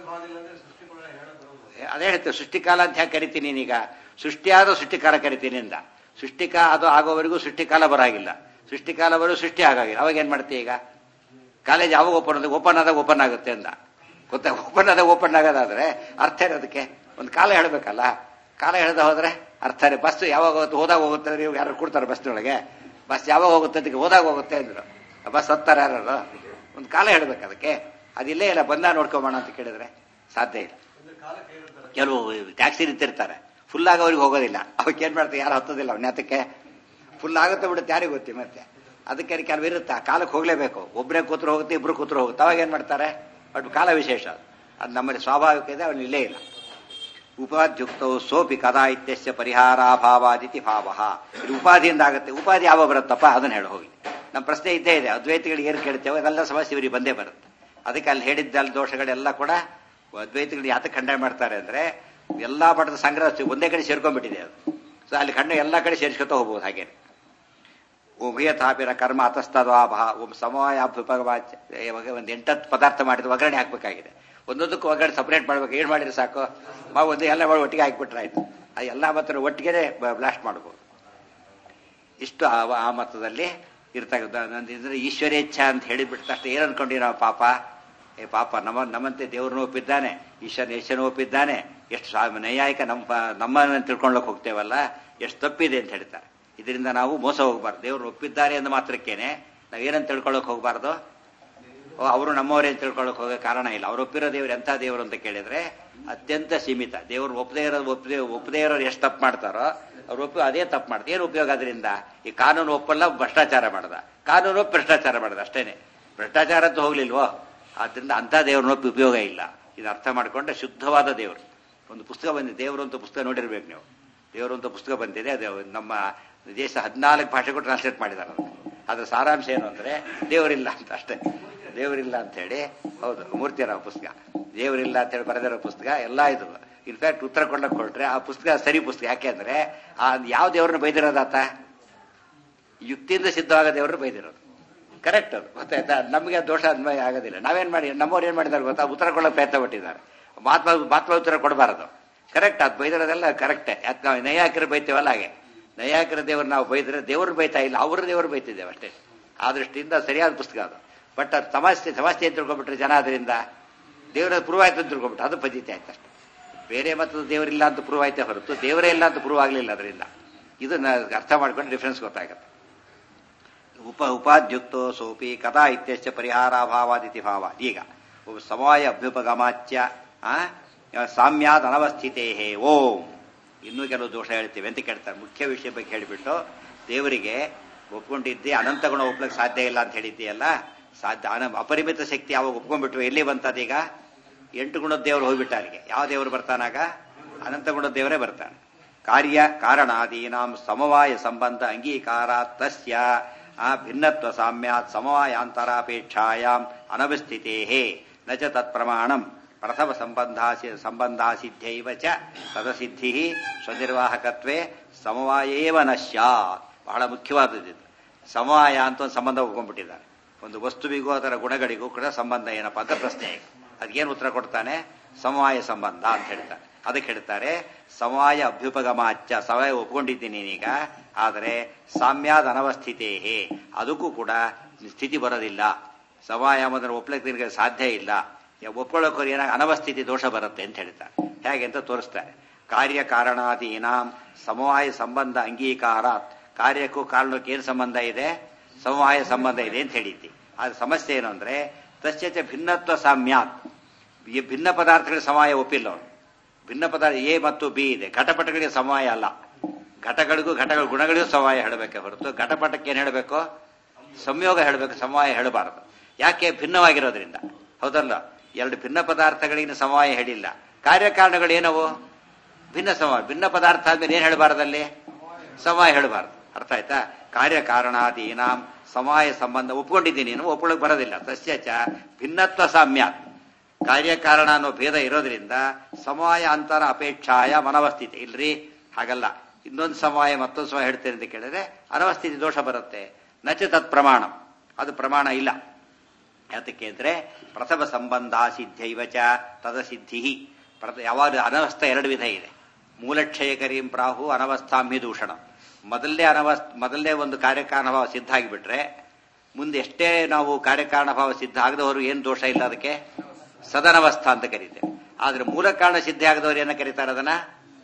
ಅದೇ ಹೇಳ್ತೇವೆ ಸೃಷ್ಟಿಕಾಲ ಅಂತ ಯಾಕೆ ಕರಿತೀನಿ ನೀನೀಗ ಸೃಷ್ಟಿಯಾದ ಸೃಷ್ಟಿಕಾಲ ಕರಿತೀನಿ ಅಂದ ಸೃಷ್ಟಿಕಾ ಅದು ಆಗೋವರೆಗೂ ಸೃಷ್ಟಿಕಾಲ ಬರಾಗಿಲ್ಲ ಸೃಷ್ಟಿಕಾಲ ಬರೋ ಸೃಷ್ಟಿ ಆಗಾಗಿಲ್ಲ ಅವಾಗ ಏನ್ ಮಾಡ್ತೀಯ ಈಗ ಕಾಲೇಜ್ ಯಾವಾಗ ಓಪನ್ ಆದಾಗ ಓಪನ್ ಆದಾಗ ಓಪನ್ ಆಗುತ್ತೆ ಅಂದ ಗೊತ್ತಾ ಓಪನ್ ಆದಾಗ ಓಪನ್ ಆಗೋದಾದ್ರೆ ಅರ್ಥ ಇರೋದಕ್ಕೆ ಒಂದು ಕಾಲ ಹೇಳಬೇಕಲ್ಲ ಕಾಲ ಹೇಳ್ದ ಹೋದ್ರೆ ಅರ್ಥ ಬಸ್ ಯಾವಾಗ ಹೋಗುತ್ತೆ ಹೋದಾಗ ಹೋಗುತ್ತೆ ಅಂದ್ರೆ ಯಾರು ಕೊಡ್ತಾರೆ ಬಸ್ನೊಳಗೆ ಬಸ್ ಯಾವಾಗ ಹೋಗುತ್ತೆ ಅದಕ್ಕೆ ಹೋದಾಗ ಹೋಗುತ್ತೆ ಅಂದ್ರು ಬಸ್ ಹತ್ತಾರೆ ಯಾರು ಒಂದು ಕಾಲ ಹೇಳ್ಬೇಕು ಅದಕ್ಕೆ ಅದಿಲ್ಲೇ ಇಲ್ಲ ಬಂದ ನೋಡ್ಕೊಂಬೋಣ ಅಂತ ಕೇಳಿದ್ರೆ ಸಾಧ್ಯ ಇಲ್ಲ ಕೆಲವು ಟ್ಯಾಕ್ಸಿ ನಿಂತಿರ್ತಾರೆ ಫುಲ್ ಆಗೋರಿಗೆ ಹೋಗೋದಿಲ್ಲ ಅವಕ್ಕೆ ಏನ್ ಮಾಡ್ತಾರೆ ಯಾರು ಹತ್ತೋದಿಲ್ಲ ಅವನ್ಯಾತಕ್ಕೆ ಫುಲ್ ಆಗುತ್ತೆ ಬಿಡುತ್ತೆ ಯಾರಿಗೆ ಗೊತ್ತಿ ಮತ್ತೆ ಅದಕ್ಕೆ ಕೆಲವು ಇರುತ್ತೆ ಕಾಲಕ್ಕೆ ಹೋಗ್ಲೇಬೇಕು ಒಬ್ಬರೇ ಕೂತ್ರು ಹೋಗುತ್ತೆ ಇಬ್ರು ಕೂತ್ರು ಹೋಗುತ್ತೆ ಅವಾಗ ಏನ್ ಮಾಡ್ತಾರೆ ಬಟ್ ಕಾಲ ವಿಶೇಷ ಅದು ನಮ್ಮಲ್ಲಿ ಸ್ವಾಭಾವಿಕ ಇದೆ ಅವನು ಇಲ್ಲೇ ಇಲ್ಲ ಉಪಾಧ್ಯುಕ್ತವು ಸೋಪಿ ಕದಾ ಇತ್ಯಸ್ಯ ಪರಿಹಾರಾಭಾವಾದಿತಿ ಭಾವ ಇದು ಉಪಾಧಿಯಿಂದ ಆಗುತ್ತೆ ಉಪಾಧಿ ಯಾವ ಬರುತ್ತಪ್ಪ ಅದನ್ನ ಹೇಳಿ ಹೋಗಿ ನಮ್ಮ ಪ್ರಶ್ನೆ ಇದ್ದೇ ಇದೆ ಅದ್ವೈತಿಗಳಿಗೆ ಏನು ಕೇಳ್ತೇವೆ ಅದೆಲ್ಲ ಸಮಸ್ಯೆ ಇವರಿಗೆ ಬಂದೇ ಬರುತ್ತೆ ಅದಕ್ಕೆ ಅಲ್ಲಿ ಹೇಳಿದ್ದ ದೋಷಗಳೆಲ್ಲ ಕೂಡ ಅದ್ವೈತಿಗಳು ಯಾತಕ್ಕೆ ಖಂಡನೆ ಮಾಡ್ತಾರೆ ಅಂದ್ರೆ ಎಲ್ಲಾ ಮಠದ ಸಂಗ್ರಹ ಒಂದೇ ಕಡೆ ಸೇರ್ಕೊಂಡ್ಬಿಟ್ಟಿದೆ ಅದು ಸೊ ಅಲ್ಲಿ ಖಂಡ ಎಲ್ಲಾ ಕಡೆ ಸೇರಿಸ್ಕೊತಾ ಹೋಗ್ಬೋದು ಹಾಗೆ ಉಭಯತಾಪಿರ ಕರ್ಮ ಅತಸ್ತದ್ವಾಭ ಸಮವಾಯಾಭ್ಯುಪವಾಚ ಒಂದು ಎಂಟತ್ತು ಪದಾರ್ಥ ಮಾಡಿದ ಒಗ್ಗರಣೆ ಹಾಕ್ಬೇಕಾಗಿದೆ ಒಂದೊಂದಕ್ಕೂ ಒಗ್ಗರಣೆ ಸಪರೇಟ್ ಮಾಡ್ಬೇಕು ಏನ್ ಮಾಡಿದ್ರೆ ಸಾಕು ಮಾವು ಒಂದು ಎಲ್ಲ ಮಾಡಿ ಒಟ್ಟಿಗೆ ಹಾಕಿಬಿಟ್ರೆ ಆಯ್ತು ಆ ಎಲ್ಲ ಮಾತ್ರ ಒಟ್ಟಿಗೆ ಬ್ಲಾಸ್ಟ್ ಮಾಡ್ಬೋದು ಇಷ್ಟು ಆ ಮತದಲ್ಲಿ ಇರ್ತಕ್ಕಂಥ ಈಶ್ವರೇಚ್ಛ ಅಂತ ಹೇಳಿಬಿಟ್ಟ ತಕ್ಷಣ ಏನ್ ಅನ್ಕೊಂಡಿ ನಾವು ಪಾಪ ಏ ಪಾಪ ನಮ್ಮ ನಮ್ಮಂತೆ ದೇವ್ರನ್ನ ಒಪ್ಪಿದ್ದಾನೆ ಈಶ್ವರ ಯಶನ ಒಪ್ಪಿದ್ದಾನೆ ಎಷ್ಟು ಸ್ವಾಮಿ ನೈಯಾಯಿಕ ನಮ್ಮ ನಮ್ಮನ್ನ ತಿಳ್ಕೊಳ್ಳೋಕೆ ಹೋಗ್ತೇವಲ್ಲ ಎಷ್ಟು ತಪ್ಪಿದೆ ಅಂತ ಹೇಳ್ತಾರೆ ಇದರಿಂದ ನಾವು ಮೋಸ ಹೋಗಬಾರ್ದು ದೇವ್ರು ಒಪ್ಪಿದ್ದಾರೆ ಅಂದ ಮಾತ್ರಕ್ಕೇನೆ ನಾವೇನಂತ ತಿಳ್ಕೊಳ್ಳೋಕೆ ಹೋಗಬಾರ್ದು ಅವರು ನಮ್ಮವರೇ ಅಂತ ತಿಳ್ಕೊಳ್ಳೋಕೆ ಹೋಗೋ ಕಾರಣ ಇಲ್ಲ ಅವ್ರು ಒಪ್ಪಿರೋ ದೇವ್ರು ಎಂಥ ದೇವರು ಅಂತ ಕೇಳಿದ್ರೆ ಅತ್ಯಂತ ಸೀಮಿತ ದೇವ್ರು ಒಪ್ಪದೇ ಇರೋದು ಒಪ್ಪದೇ ಒಪ್ಪದೇ ಇರೋರು ಎಷ್ಟು ತಪ್ಪು ಮಾಡ್ತಾರೋ ಅವ್ರು ಒಪ್ಪಿ ಅದೇ ತಪ್ಪು ಮಾಡ್ತಾರೆ ಏನು ಉಪಯೋಗ ಅದರಿಂದ ಈ ಕಾನೂನು ಒಪ್ಪಲ್ಲ ಭ್ರಷ್ಟಾಚಾರ ಮಾಡ್ದ ಕಾನೂನು ಒಪ್ಪಿ ಭ್ರಷ್ಟಾಚಾರ ಮಾಡ್ದ ಅಷ್ಟೇನೆ ಭ್ರಷ್ಟಾಚಾರ ಅಂತ ಹೋಗ್ಲಿಲ್ವೋ ಆದ್ರಿಂದ ಅಂಥ ದೇವ್ರನ್ನ ಒಪ್ಪಿ ಉಪಯೋಗ ಇಲ್ಲ ಇದು ಅರ್ಥ ಮಾಡ್ಕೊಂಡ್ರೆ ಶುದ್ಧವಾದ ದೇವರು ಒಂದು ಪುಸ್ತಕ ಬಂದಿದೆ ದೇವರು ಅಂತ ಪುಸ್ತಕ ನೋಡಿರ್ಬೇಕು ನೀವು ದೇವರು ಅಂತ ಪುಸ್ತಕ ಬಂದಿದೆ ಅದು ನಮ್ಮ ದೇಶ ಹದಿನಾಲ್ಕು ಭಾಷೆಗೂ ಟ್ರಾನ್ಸ್ಲೇಟ್ ಮಾಡಿದ್ದಾರೆ ಅದ್ರ ಸಾರಾಂಶ ಏನು ಅಂದ್ರೆ ದೇವರಿಲ್ಲ ಅಂತ ಅಷ್ಟೇ ದೇವರಿಲ್ಲ ಅಂತ ಹೇಳಿ ಹೌದು ಮೂರ್ತಿಯರ ಪುಸ್ತಕ ದೇವರಿಲ್ಲ ಅಂತ ಹೇಳಿ ಬರೆದಿರೋ ಪುಸ್ತಕ ಎಲ್ಲ ಇದು ಇನ್ಫ್ಯಾಕ್ಟ್ ಉತ್ತರ ಕೊಡ್ಲಕ್ಕೆ ಕೊಟ್ರೆ ಆ ಪುಸ್ತಕ ಸರಿ ಪುಸ್ತಕ ಯಾಕೆ ಅಂದ್ರೆ ಆ ಯಾವ ದೇವ್ರನ್ನ ಬೈದಿರೋದಾತ ಯುಕ್ತಿಯಿಂದ ಸಿದ್ಧವಾದ ದೇವ್ರನ್ನ ಬೈದಿರೋದು ಕರೆಕ್ಟ್ ಅದು ಗೊತ್ತಾಯ್ತಾ ನಮಗೆ ದೋಷ ಅನ್ವಯ ಆಗೋದಿಲ್ಲ ನಾವೇನ್ ಮಾಡಿ ನಮ್ಮವ್ರು ಏನ್ ಮಾಡಿದಾರೆ ಗೊತ್ತಾ ಉತ್ತರ ಕೊಡೋಕೆ ಪ್ರಯತ್ನ ಪಟ್ಟಿದ್ದಾರೆ ಮಹಾತ್ಮ ಮಹಾತ್ಮ ಉತ್ತರ ಕೊಡಬಾರದು ಕರೆಕ್ಟ್ ಅದು ಬೈದಿರೋದೆಲ್ಲ ಕರೆಕ್ಟೇ ಯಾಕೆ ನಾವು ನೈಯಾಕಿರು ಬೈತೇವಲ್ಲ ಹಾಗೆ ನೈಯಾಕಿರ ದೇವ್ರು ನಾವು ಬೈದ್ರೆ ದೇವ್ರು ಬೈತಾ ಇಲ್ಲ ಅವ್ರ ದೇವ್ರು ಬೈತಿದ್ದೇವೆ ಅಷ್ಟೇ ಆ ದೃಷ್ಟಿಯಿಂದ ಸರಿಯಾದ ಪುಸ್ತಕ ಅದು ಬಟ್ ಅದು ಸಮಸ್ಯೆ ಸಮಸ್ಯೆ ಅಂತ ತಿಳ್ಕೊಂಡ್ಬಿಟ್ರೆ ಜನ ಅದರಿಂದ ದೇವರ ಪ್ರೂವ್ ಆಯ್ತು ಅಂತ ತಿಳ್ಕೊಂಡ್ಬಿಟ್ಟು ಅದು ಪದ್ಧತಿ ಆಯ್ತು ಅಷ್ಟೇ ಬೇರೆ ಮತ್ತದ ದೇವರಿಲ್ಲ ಅಂತ ಪ್ರೂವ್ ಆಯ್ತೇ ಹೊರತು ದೇವರೇ ಇಲ್ಲ ಅಂತ ಪ್ರೂವ್ ಆಗಲಿಲ್ಲ ಅದರಿಂದ ಇದನ್ನ ಅರ್ಥ ಮಾಡ್ಕೊಂಡು ಡಿಫ್ರೆನ್ಸ್ ಗೊತ್ತಾಗುತ್ತೆ ಉಪ ಉಪಾದ್ಯುಕ್ತೋ ಸೋಪಿ ಕಥಾ ಇತ್ಯಶ್ಚ ಪರಿಹಾರಾಭಾವಾದಿತಿ ಭಾವ ಈಗ ಸಮವಾಯ ಅಭ್ಯುಪಗಮಾಚ್ಯ ಆ, ಸಾಮ್ಯಾದ್ ಅನವಸ್ಥಿತೇ ಓಂ ಇನ್ನೂ ಕೆಲವು ದೋಷ ಹೇಳ್ತೀವಿ ಅಂತ ಕೇಳ್ತಾರೆ ಮುಖ್ಯ ವಿಷಯ ಬಗ್ಗೆ ಹೇಳಿಬಿಟ್ಟು ದೇವರಿಗೆ ಒಪ್ಕೊಂಡಿದ್ದೆ ಅನಂತ ಗುಣ ಒಪ್ಲಕ್ಕೆ ಸಾಧ್ಯ ಇಲ್ಲ ಅಂತ ಹೇಳಿದ್ದೀಯಲ್ಲ ಸಾಧ್ಯ ಅನ ಅಪರಿಮಿತ ಶಕ್ತಿ ಯಾವಾಗ ಒಪ್ಕೊಂಡ್ಬಿಟ್ರು ಎಲ್ಲಿ ಬಂತದೀಗ ಎಂಟು ಗುಣದ ದೇವರು ಹೋಗ್ಬಿಟ್ಟ ಅಲ್ಲಿಗೆ ಯಾವ ದೇವರು ಬರ್ತಾನಾಗ ಅನಂತ ಗುಣದ ದೇವರೇ ಬರ್ತಾನೆ ಕಾರ್ಯ ಕಾರಣಾದೀನಾಂ ಸಮವಾಯ ಸಂಬಂಧ ಅಂಗೀಕಾರ ತಸ್ಯ ಆ ಭಿನ್ನತ್ವ ಸಾಮ್ಯಾತ್ ಸಮವಾಯಾಂತರಾಪೇಕ್ಷಾಯಾಂ ಅನವಸ್ಥಿತೇ ನ ಚ ತತ್ಪ್ರಮಾಣಂ ಪ್ರಥಮ ಸಂಬಂಧಾಸಿ ಸಂಬಂಧಾಸಿದ್ಧೈವ ಚ ತದಸಿದ್ಧಿ ಸ್ವನಿರ್ವಾಹಕತ್ವೇ ಸಮವಾಯೇವ ನ ಸ್ಯಾತ್ ಬಹಳ ಮುಖ್ಯವಾದದ್ದು ಇದು. ಸಮವಾಯ ಅಂತ ಒಂದು ಸಂಬಂಧ ಒಪ್ಕೊಂಡ್ಬಿಟ್ಟಿದ್ದಾರೆ ಒಂದು ವಸ್ತುವಿಗೂ ಅದರ ಗುಣಗಳಿಗೂ ಕೂಡ ಸಂಬಂಧ ಏನಪ್ಪ ಅಂತ ಪ್ರಶ್ನೆ ಈಗ ಅದಕ್ಕೇನು ಉತ್ತರ ಕೊಡ್ತಾನೆ ಸಮವಾಯ ಸಂಬಂಧ ಅಂತ ಹೇಳ್ತಾನೆ ಅದಕ್ಕೆ ಹೇಳ್ತಾರೆ ಸಮವಾಯ ಅಭ್ಯುಪಗಮಾಚ್ಚ ಸಮಯ ಒಪ್ಕೊಂಡಿದ್ದೀನಿ ನೀನೀಗ ಆದರೆ ಸಾಮ್ಯಾದ ಅನವಸ್ಥಿತೇ ಅದಕ್ಕೂ ಕೂಡ ಸ್ಥಿತಿ ಬರೋದಿಲ್ಲ ಸಮವಾಯ ಮೊದಲು ಒಪ್ಲಕ್ಕೆ ನಿನಗೆ ಸಾಧ್ಯ ಇಲ್ಲ ಒಪ್ಕೊಳ್ಳೋಕೆ ಏನಾಗ ಅನವಸ್ಥಿತಿ ದೋಷ ಬರುತ್ತೆ ಅಂತ ಹೇಳ್ತಾರೆ ಹೇಗೆ ಅಂತ ತೋರಿಸ್ತಾರೆ ಕಾರ್ಯ ಕಾರಣಾದೀನಾಂ ಸಮವಾಯ ಸಂಬಂಧ ಅಂಗೀಕಾರ ಕಾರ್ಯಕ್ಕೂ ಕಾರಣಕ್ಕೂ ಏನು ಸಂಬಂಧ ಇದೆ ಸಮವಾಯ ಸಂಬಂಧ ಇದೆ ಅಂತ ಹೇಳಿದ್ದಿ ಆದ್ರೆ ಸಮಸ್ಯೆ ಏನು ಅಂದ್ರೆ ತಸ್ಯಚ ಭಿನ್ನತ್ವ ಸಾಮ್ಯಾತ್ ಈ ಭಿನ್ನ ಪದಾರ್ಥಗಳ ಸಮವಾಯ ಒಪ್ಪಿಲ್ಲ ಅವನು ಭಿನ್ನ ಪದಾರ್ಥ ಎ ಮತ್ತು ಬಿ ಇದೆ ಘಟಪಟಗಳಿಗೆ ಸಮವಾಯ ಅಲ್ಲ ಘಟಗಳಿಗೂ ಘಟಗಳ ಗುಣಗಳಿಗೂ ಸಮವಾಯ ಹೇಳಬೇಕೆ ಹೊರತು ಘಟಪಟಕ್ಕೆ ಏನು ಹೇಳಬೇಕು ಸಂಯೋಗ ಹೇಳಬೇಕು ಸಮವಾಯ ಹೇಳಬಾರದು ಯಾಕೆ ಭಿನ್ನವಾಗಿರೋದ್ರಿಂದ ಹೌದಲ್ಲ ಎರಡು ಭಿನ್ನ ಪದಾರ್ಥಗಳಿಗೆ ಸಮವಾಯ ಹೇಳಿಲ್ಲ ಕಾರ್ಯಕಾರಣಗಳು ಏನವು ಭಿನ್ನ ಸಮವಾಯ ಭಿನ್ನ ಪದಾರ್ಥ ಆದ್ಮೇಲೆ ಏನು ಹೇಳಬಾರದಲ್ಲಿ ಸಮವಾಯ ಹೇಳಬಾರದು ಅರ್ಥ ಆಯ್ತಾ ಕಾರ್ಯಕಾರಣಾದೀನಾಂ ಸಮವಾಯ ಸಂಬಂಧ ಒಪ್ಕೊಂಡಿದ್ದೀನಿ ನೀನು ಒಪ್ಕೊಳ್ಳೋಕೆ ಬರೋದಿಲ್ಲ ಸಸ್ಯಚ ಭಿನ್ನತ್ವ ಸಾಮ್ಯಾತ್ ಕಾರ್ಯಕಾರಣ ಅನ್ನೋ ಭೇದ ಇರೋದ್ರಿಂದ ಸಮವಾಯ ಅಂತರ ಅಪೇಕ್ಷಾಯ ಮನವಸ್ಥಿತಿ ಇಲ್ರಿ ಹಾಗಲ್ಲ ಇನ್ನೊಂದು ಸಮವಾಯ ಮತ್ತೊಂದು ಸಮಯ ಹೇಳ್ತೇನೆ ಅಂತ ಕೇಳಿದ್ರೆ ಅನವಸ್ಥಿತಿ ದೋಷ ಬರುತ್ತೆ ನಚ ತತ್ ಪ್ರಮಾಣ ಅದು ಪ್ರಮಾಣ ಇಲ್ಲ ಯಾತಕ್ಕೆ ಅಂದ್ರೆ ಪ್ರಥಮ ಸಂಬಂಧ ಸಿದ್ಧೈವಚ ತದಸಿದ್ಧಿ ಪ್ರಥ ಯಾವಾಗ ಅನವಸ್ಥ ಎರಡು ವಿಧ ಇದೆ ಮೂಲಕ್ಷಯಕರೀಂ ಪ್ರಾಹು ಅನವಸ್ಥಾಮ್ಯ ದೂಷಣ ಮೊದಲನೇ ಅನವಸ್ ಮೊದಲನೇ ಒಂದು ಕಾರ್ಯಕಾರಣ ಭಾವ ಸಿದ್ಧ ಆಗಿಬಿಟ್ರೆ ಮುಂದೆ ಎಷ್ಟೇ ನಾವು ಕಾರ್ಯಕಾರಣ ಭಾವ ಸಿದ್ಧ ಆಗದವರು ಏನು ದೋಷ ಇಲ್ಲ ಅದಕ್ಕೆ ಸದನವಸ್ಥಾ ಅಂತ ಕರೀತೇವೆ ಆದ್ರೆ ಮೂಲ ಕಾರಣ ಸಿದ್ಧ ಆಗದವರು ಏನ ಕರೀತಾರೆ ಅದನ್ನ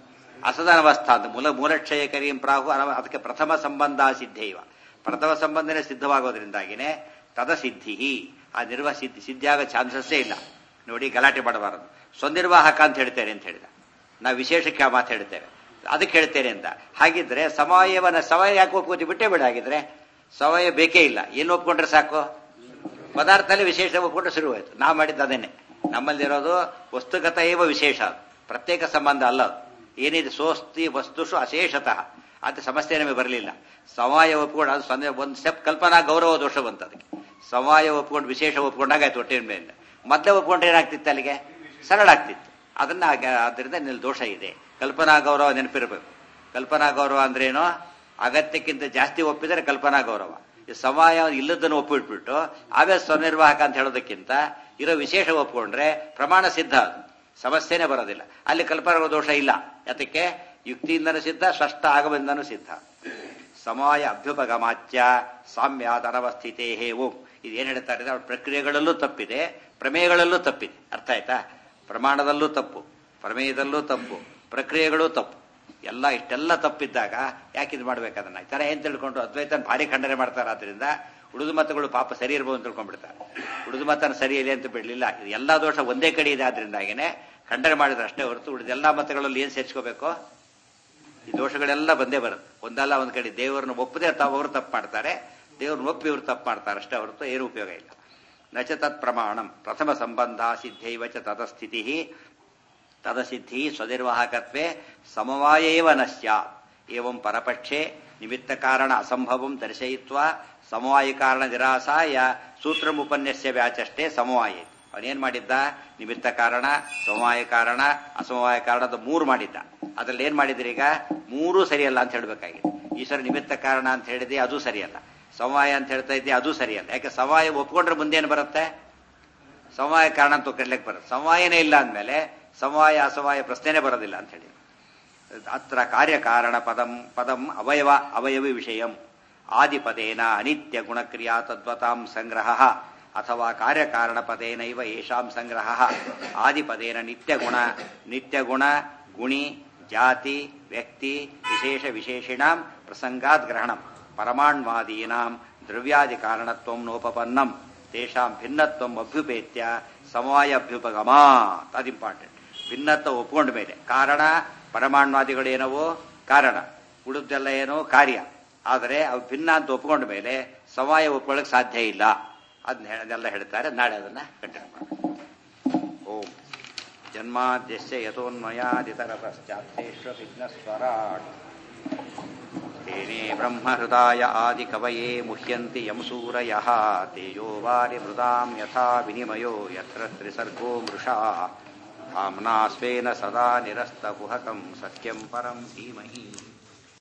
ಅಸದನವಸ್ಥಾ ಅಂತ ಮೂಲ ಮೂಲಕ್ಷಯಕರೀಂ ಪ್ರಾಹು ಅನವ ಅದಕ್ಕೆ ಪ್ರಥಮ ಸಂಬಂಧ ಸಿದ್ಧೈವ ಪ್ರಥಮ ಸಂಬಂಧನೇ ಸಿದ್ಧವಾಗೋದ್ರಿಂದಾಗಿನೇ ತದಸಿದ್ಧಿ ಆ ನಿರ್ವಾಹ ಸಿದ್ಧಿ ಸಿದ್ಧಿಯಾಗೋ ಚಾನ್ಸಸ್ಸೇ ಇಲ್ಲ ನೋಡಿ ಗಲಾಟೆ ಮಾಡಬಾರದು ಸ್ವನಿರ್ವಾಹಕ ಅಂತ ಹೇಳ್ತೇನೆ ಅಂತ ಹೇಳಿದ ನಾವು ವಿಶೇಷಕ್ಕೆ ಆ ಮಾತು ಹೇಳ್ತೇವೆ ಅದಕ್ಕೆ ಹೇಳ್ತೇನೆ ಅಂತ ಹಾಗಿದ್ರೆ ಸಮಯವನ ಸಮಯ ಯಾಕೆ ಒಪ್ಕೋತಿ ಬಿಟ್ಟೇ ಬಿಡ ಹಾಗಿದ್ರೆ ಸಮಯ ಬೇಕೇ ಇಲ್ಲ ಏನು ಒಪ್ಕೊಂಡ್ರೆ ಸಾಕು ಪದಾರ್ಥದಲ್ಲಿ ವಿಶೇಷ ಒಪ್ಕೊಂಡ್ರೆ ಶುರುವಾಯ್ತು ನಾವು ಮಾಡಿದ್ದು ಅದನ್ನೇ ನಮ್ಮಲ್ಲಿರೋದು ವಸ್ತುಗತ ಏವ ವಿಶೇಷ ಅದು ಪ್ರತ್ಯೇಕ ಸಂಬಂಧ ಅಲ್ಲ ಅದು ಏನಿದೆ ಸೋಸ್ತಿ ವಸ್ತುಷು ಅಶೇಷತಃ ಅಂತ ಸಮಸ್ಯೆ ನಮಗೆ ಬರಲಿಲ್ಲ ಸಮವಾಯ ಒಪ್ಕೊಂಡು ಅದು ಸಂದೇ ಒಂದು ಸ್ಟೆಪ್ ಕಲ್ಪನಾ ಗೌರವ ದೋಷ ಬಂತು ಅದಕ್ಕೆ ಸಮವಾಯ ಒಪ್ಕೊಂಡು ವಿಶೇಷ ಒಪ್ಕೊಂಡಾಗ ಆಯ್ತು ಹೊಟ್ಟೆಯ ಮೇಲೆ ಮೊದಲೇ ಒಪ್ಕೊಂಡ್ರೆ ಏನಾಗ್ತಿತ್ತು ಅಲ್ಲಿಗೆ ಸರಳ ಆಗ್ತಿತ್ತು ಅದನ್ನ ಆಗ- ಅದರಿಂದ ನಿಲ್ ದೋಷ ಇದೆ ಕಲ್ಪನಾ ಗೌರವ ನೆನಪಿರಬೇಕು ಕಲ್ಪನಾ ಗೌರವ ಅಂದ್ರೇನು ಅಗತ್ಯಕ್ಕಿಂತ ಜಾಸ್ತಿ ಒಪ್ಪಿದರೆ ಕಲ್ಪನಾ ಗೌರವ ಈ ಸಮಯ ಇಲ್ಲದನ್ನು ಒಪ್ಪಿಟ್ಬಿಟ್ಟು ಆವೇ ಸ್ವನಿರ್ವಾಹಕ ಅಂತ ಹೇಳೋದಕ್ಕಿಂತ ಇರೋ ವಿಶೇಷ ಒಪ್ಕೊಂಡ್ರೆ ಪ್ರಮಾಣ ಸಿದ್ಧ ಅದು ಸಮಸ್ಯೆನೇ ಬರೋದಿಲ್ಲ ಅಲ್ಲಿ ಕಲ್ಪನಾ ದೋಷ ಇಲ್ಲ ಯಾತಕ್ಕೆ ಯುಕ್ತಿಯಿಂದನೂ ಸಿದ್ಧ ಸ್ಪಷ್ಟ ಆಗಮದಿಂದನೂ ಸಿದ್ಧ ಸಮಯ ಅಭ್ಯುಪಗಮಾಚ್ಯ ಸಾಮ್ಯಾದ ಅನವಸ್ಥಿತೇ ಓಂ ಇದು ಏನ್ ಹೇಳ್ತಾರೆ ಅಂದ್ರೆ ಅವ್ರ ಪ್ರಕ್ರಿಯೆಗಳಲ್ಲೂ ತಪ್ಪಿದೆ ಪ್ರಮೇಯಗಳಲ್ಲೂ ತಪ್ಪಿದೆ ಅರ್ಥ ಆಯ್ತಾ ಪ್ರಮಾಣದಲ್ಲೂ ತಪ್ಪು ಪ್ರಮೇಯದಲ್ಲೂ ತಪ್ಪು ಪ್ರಕ್ರಿಯೆಗಳೂ ತಪ್ಪು ಎಲ್ಲ ಇಷ್ಟೆಲ್ಲ ತಪ್ಪಿದ್ದಾಗ ಯಾಕೆ ಇದು ಮಾಡ್ಬೇಕು ಅದನ್ನ ಈ ತರ ಏನ್ ತಿಳ್ಕೊಂಡು ಅದ್ವೈತನ ಭಾರಿ ಖಂಡನೆ ಮಾಡ್ತಾರೆ ಆದ್ರಿಂದ ಉಳಿದು ಮತಗಳು ಪಾಪ ಸರಿ ಇರ್ಬೋದು ಅಂತ ತಿಳ್ಕೊಂಡ್ಬಿಡ್ತಾರೆ ಉಳಿದು ಮತನ ಸರಿ ಇದೆ ಅಂತ ಬಿಡ್ಲಿಲ್ಲ ಇದು ಎಲ್ಲಾ ದೋಷ ಒಂದೇ ಕಡೆ ಇದೆ ಆದ್ರಿಂದಾಗಿನೇ ಖಂಡನೆ ಮಾಡಿದ್ರೆ ಅಷ್ಟೇ ಹೊರತು ಉಳಿದ ಎಲ್ಲಾ ಮತಗಳಲ್ಲಿ ಏನ್ ಸೇರ್ಸ್ಕೋಬೇಕು ಈ ದೋಷಗಳೆಲ್ಲ ಬಂದೇ ಬರುತ್ತೆ ಒಂದಲ್ಲ ಒಂದ್ ಕಡೆ ದೇವರನ್ನು ಒಪ್ಪದೆ ತಾವು ಅವರು ತಪ್ಪು ಮಾಡ್ತಾರೆ ದೇವ್ರನ್ನ ಒಪ್ಪಿ ಇವರು ತಪ್ಪು ಮಾಡ್ತಾರೆ ಅಷ್ಟೇ ಹೊರತು ಏನು ಉಪಯೋಗ ಇಲ್ಲ ನಚ ತತ್ ಪ್ರಮಾಣಂ ಪ್ರಥಮ ಸಂಬಂಧ ಸಿದ್ಧೈವ ಚ ತದಸ್ಥಿತಿ ತದಸಿದ್ಧಿ ಸ್ವನಿರ್ವಾಹಕತ್ವೇ ಸಮವಾಯೇವ ನ ಸ್ಯಾತ್ ಏವಂ ಪರಪಕ್ಷೆ ನಿಮಿತ್ತ ಕಾರಣ ಅಸಂಭವಂ ದರ್ಶಯಿತ್ವಾ ಸಮವಾಯ ಕಾರಣ ನಿರಾಸಾಯ ಸೂತ್ರಮುಪನ್ಯಸ್ಯ ವ್ಯಾಚಷ್ಟೇ ಸಮವಾಯ ಅವನೇನ್ ಮಾಡಿದ್ದ ನಿಮಿತ್ತ ಕಾರಣ ಸಮವಾಯ ಕಾರಣ ಅಸಮವಾಯ ಕಾರಣದ ಮೂರು ಮಾಡಿದ್ದ ಅದ್ರಲ್ಲಿ ಏನ್ ಮಾಡಿದ್ರಿ ಈಗ ಮೂರೂ ಸರಿಯಲ್ಲ ಅಂತ ಹೇಳ್ಬೇಕಾಗಿದೆ ಈಶ್ವರ ನಿಮಿತ್ತ ಕಾರಣ ಅಂತ ಹೇಳಿದೆ ಅದು ಸರಿಯಲ್ಲ ಸಮವಾಯ ಅಂತ ಹೇಳ್ತಾ ಇದ್ದೆ ಅದು ಸರಿಯಲ್ಲ ಯಾಕೆ ಸಮವಾಯ ಒಪ್ಕೊಂಡ್ರೆ ಮುಂದೇನು ಬರುತ್ತೆ ಸಮವಾಯ ಕಾರಣ ಅಂತ ಕರೀಲಿಕ್ಕೆ ಬರುತ್ತೆ ಸಮವಾಯನೇ ಇಲ್ಲ ಅಂದಮೇಲೆ ಸಮವಾಯ ಅಸವಾಯ ಪ್ರಶ್ನೆನೇ ಬರೋದಿಲ್ಲ ಅಂತ ಹೇಳಿ ಅತ್ರ ಕಾರ್ಯಕಾರಣ ಪದಂ ಪದಂ ಅವಯವ ಅವಯವಿ ವಿಷಯಂ ಆದಿಪದೇನ ಅನಿತ್ಯ ಗುಣಕ್ರಿಯಾ ತದ್ವತಾಂ ಸಂಗ್ರಹ ಅಥವಾ ಕಾರ್ಯಕಾರಣ ಪದೇನೈವ ಯೇಷಾಂ ಸಂಗ್ರಹ ಆದಿಪದೇನ ನಿತ್ಯಗುಣ ನಿತ್ಯಗುಣ ಗುಣಿ ಜಾತಿ ವ್ಯಕ್ತಿ ವಿಶೇಷ ವಿಶೇಷಿಣಾಂ ಪ್ರಸಂಗಾತ್ ಗ್ರಹಣಂ ಪರಮಾಣ್ವಾದೀನಾಂ ದ್ರವ್ಯಾದಿ ಕಾರಣತ್ವಂ ನೋಪಪನ್ನಂ ತೇಷಾಂ ಭಿನ್ನತ್ವಂ ಅಭ್ಯುಪೇತ್ಯ ಸಮವಾಯ ಅಭ್ಯುಪಗಮಾತ್ ಅದು ಇಂಪಾರ್ಟೆಂಟ್ ಭಿನ್ನತ್ವ ಒಪ್ಕೊಂಡ ಮೇಲೆ ಕಾರಣ ಪರಮಾಣ್ವಾದಿಗಳೇನವೋ ಕಾರಣ ಉಳಿದೆಲ್ಲ ಏನೋ ಕಾರ್ಯ ಆದರೆ ಅವು ಭಿನ್ನ ಅಂತ ಒಪ್ಕೊಂಡ ಮೇಲೆ ಸಮವಾಯ ಒಪ್ಕೊಳ್ಳೋಕೆ ಸಾಧ್ಯ ಇಲ್ಲ ಅದನ್ನ ಅದೆಲ್ಲ ಹೇಳ್ತಾರೆ ನಾಳೆ ಅದನ್ನ ಕಂಟಿನ್ಯೂ ಮಾಡೋಣ ಓಂ ಜನ್ಮಾದ್ಯಸ್ಯ ಯಥೋನ್ಮಯಾದಿತರತಶ್ಚಾತ್ತೇಶ್ವ ವಿಘ್ನಸ್ವರಾಟ್ तेने ब्रह्महृदाय आदिकवये मुह्यन्ति यं सूरयः तेजो वारिमृदां यथा विनिमयो यत्र त्रिसर्गो मृषा धाम्ना स्वेन सदा निरस्तकुहकं सत्यं परं धीमहि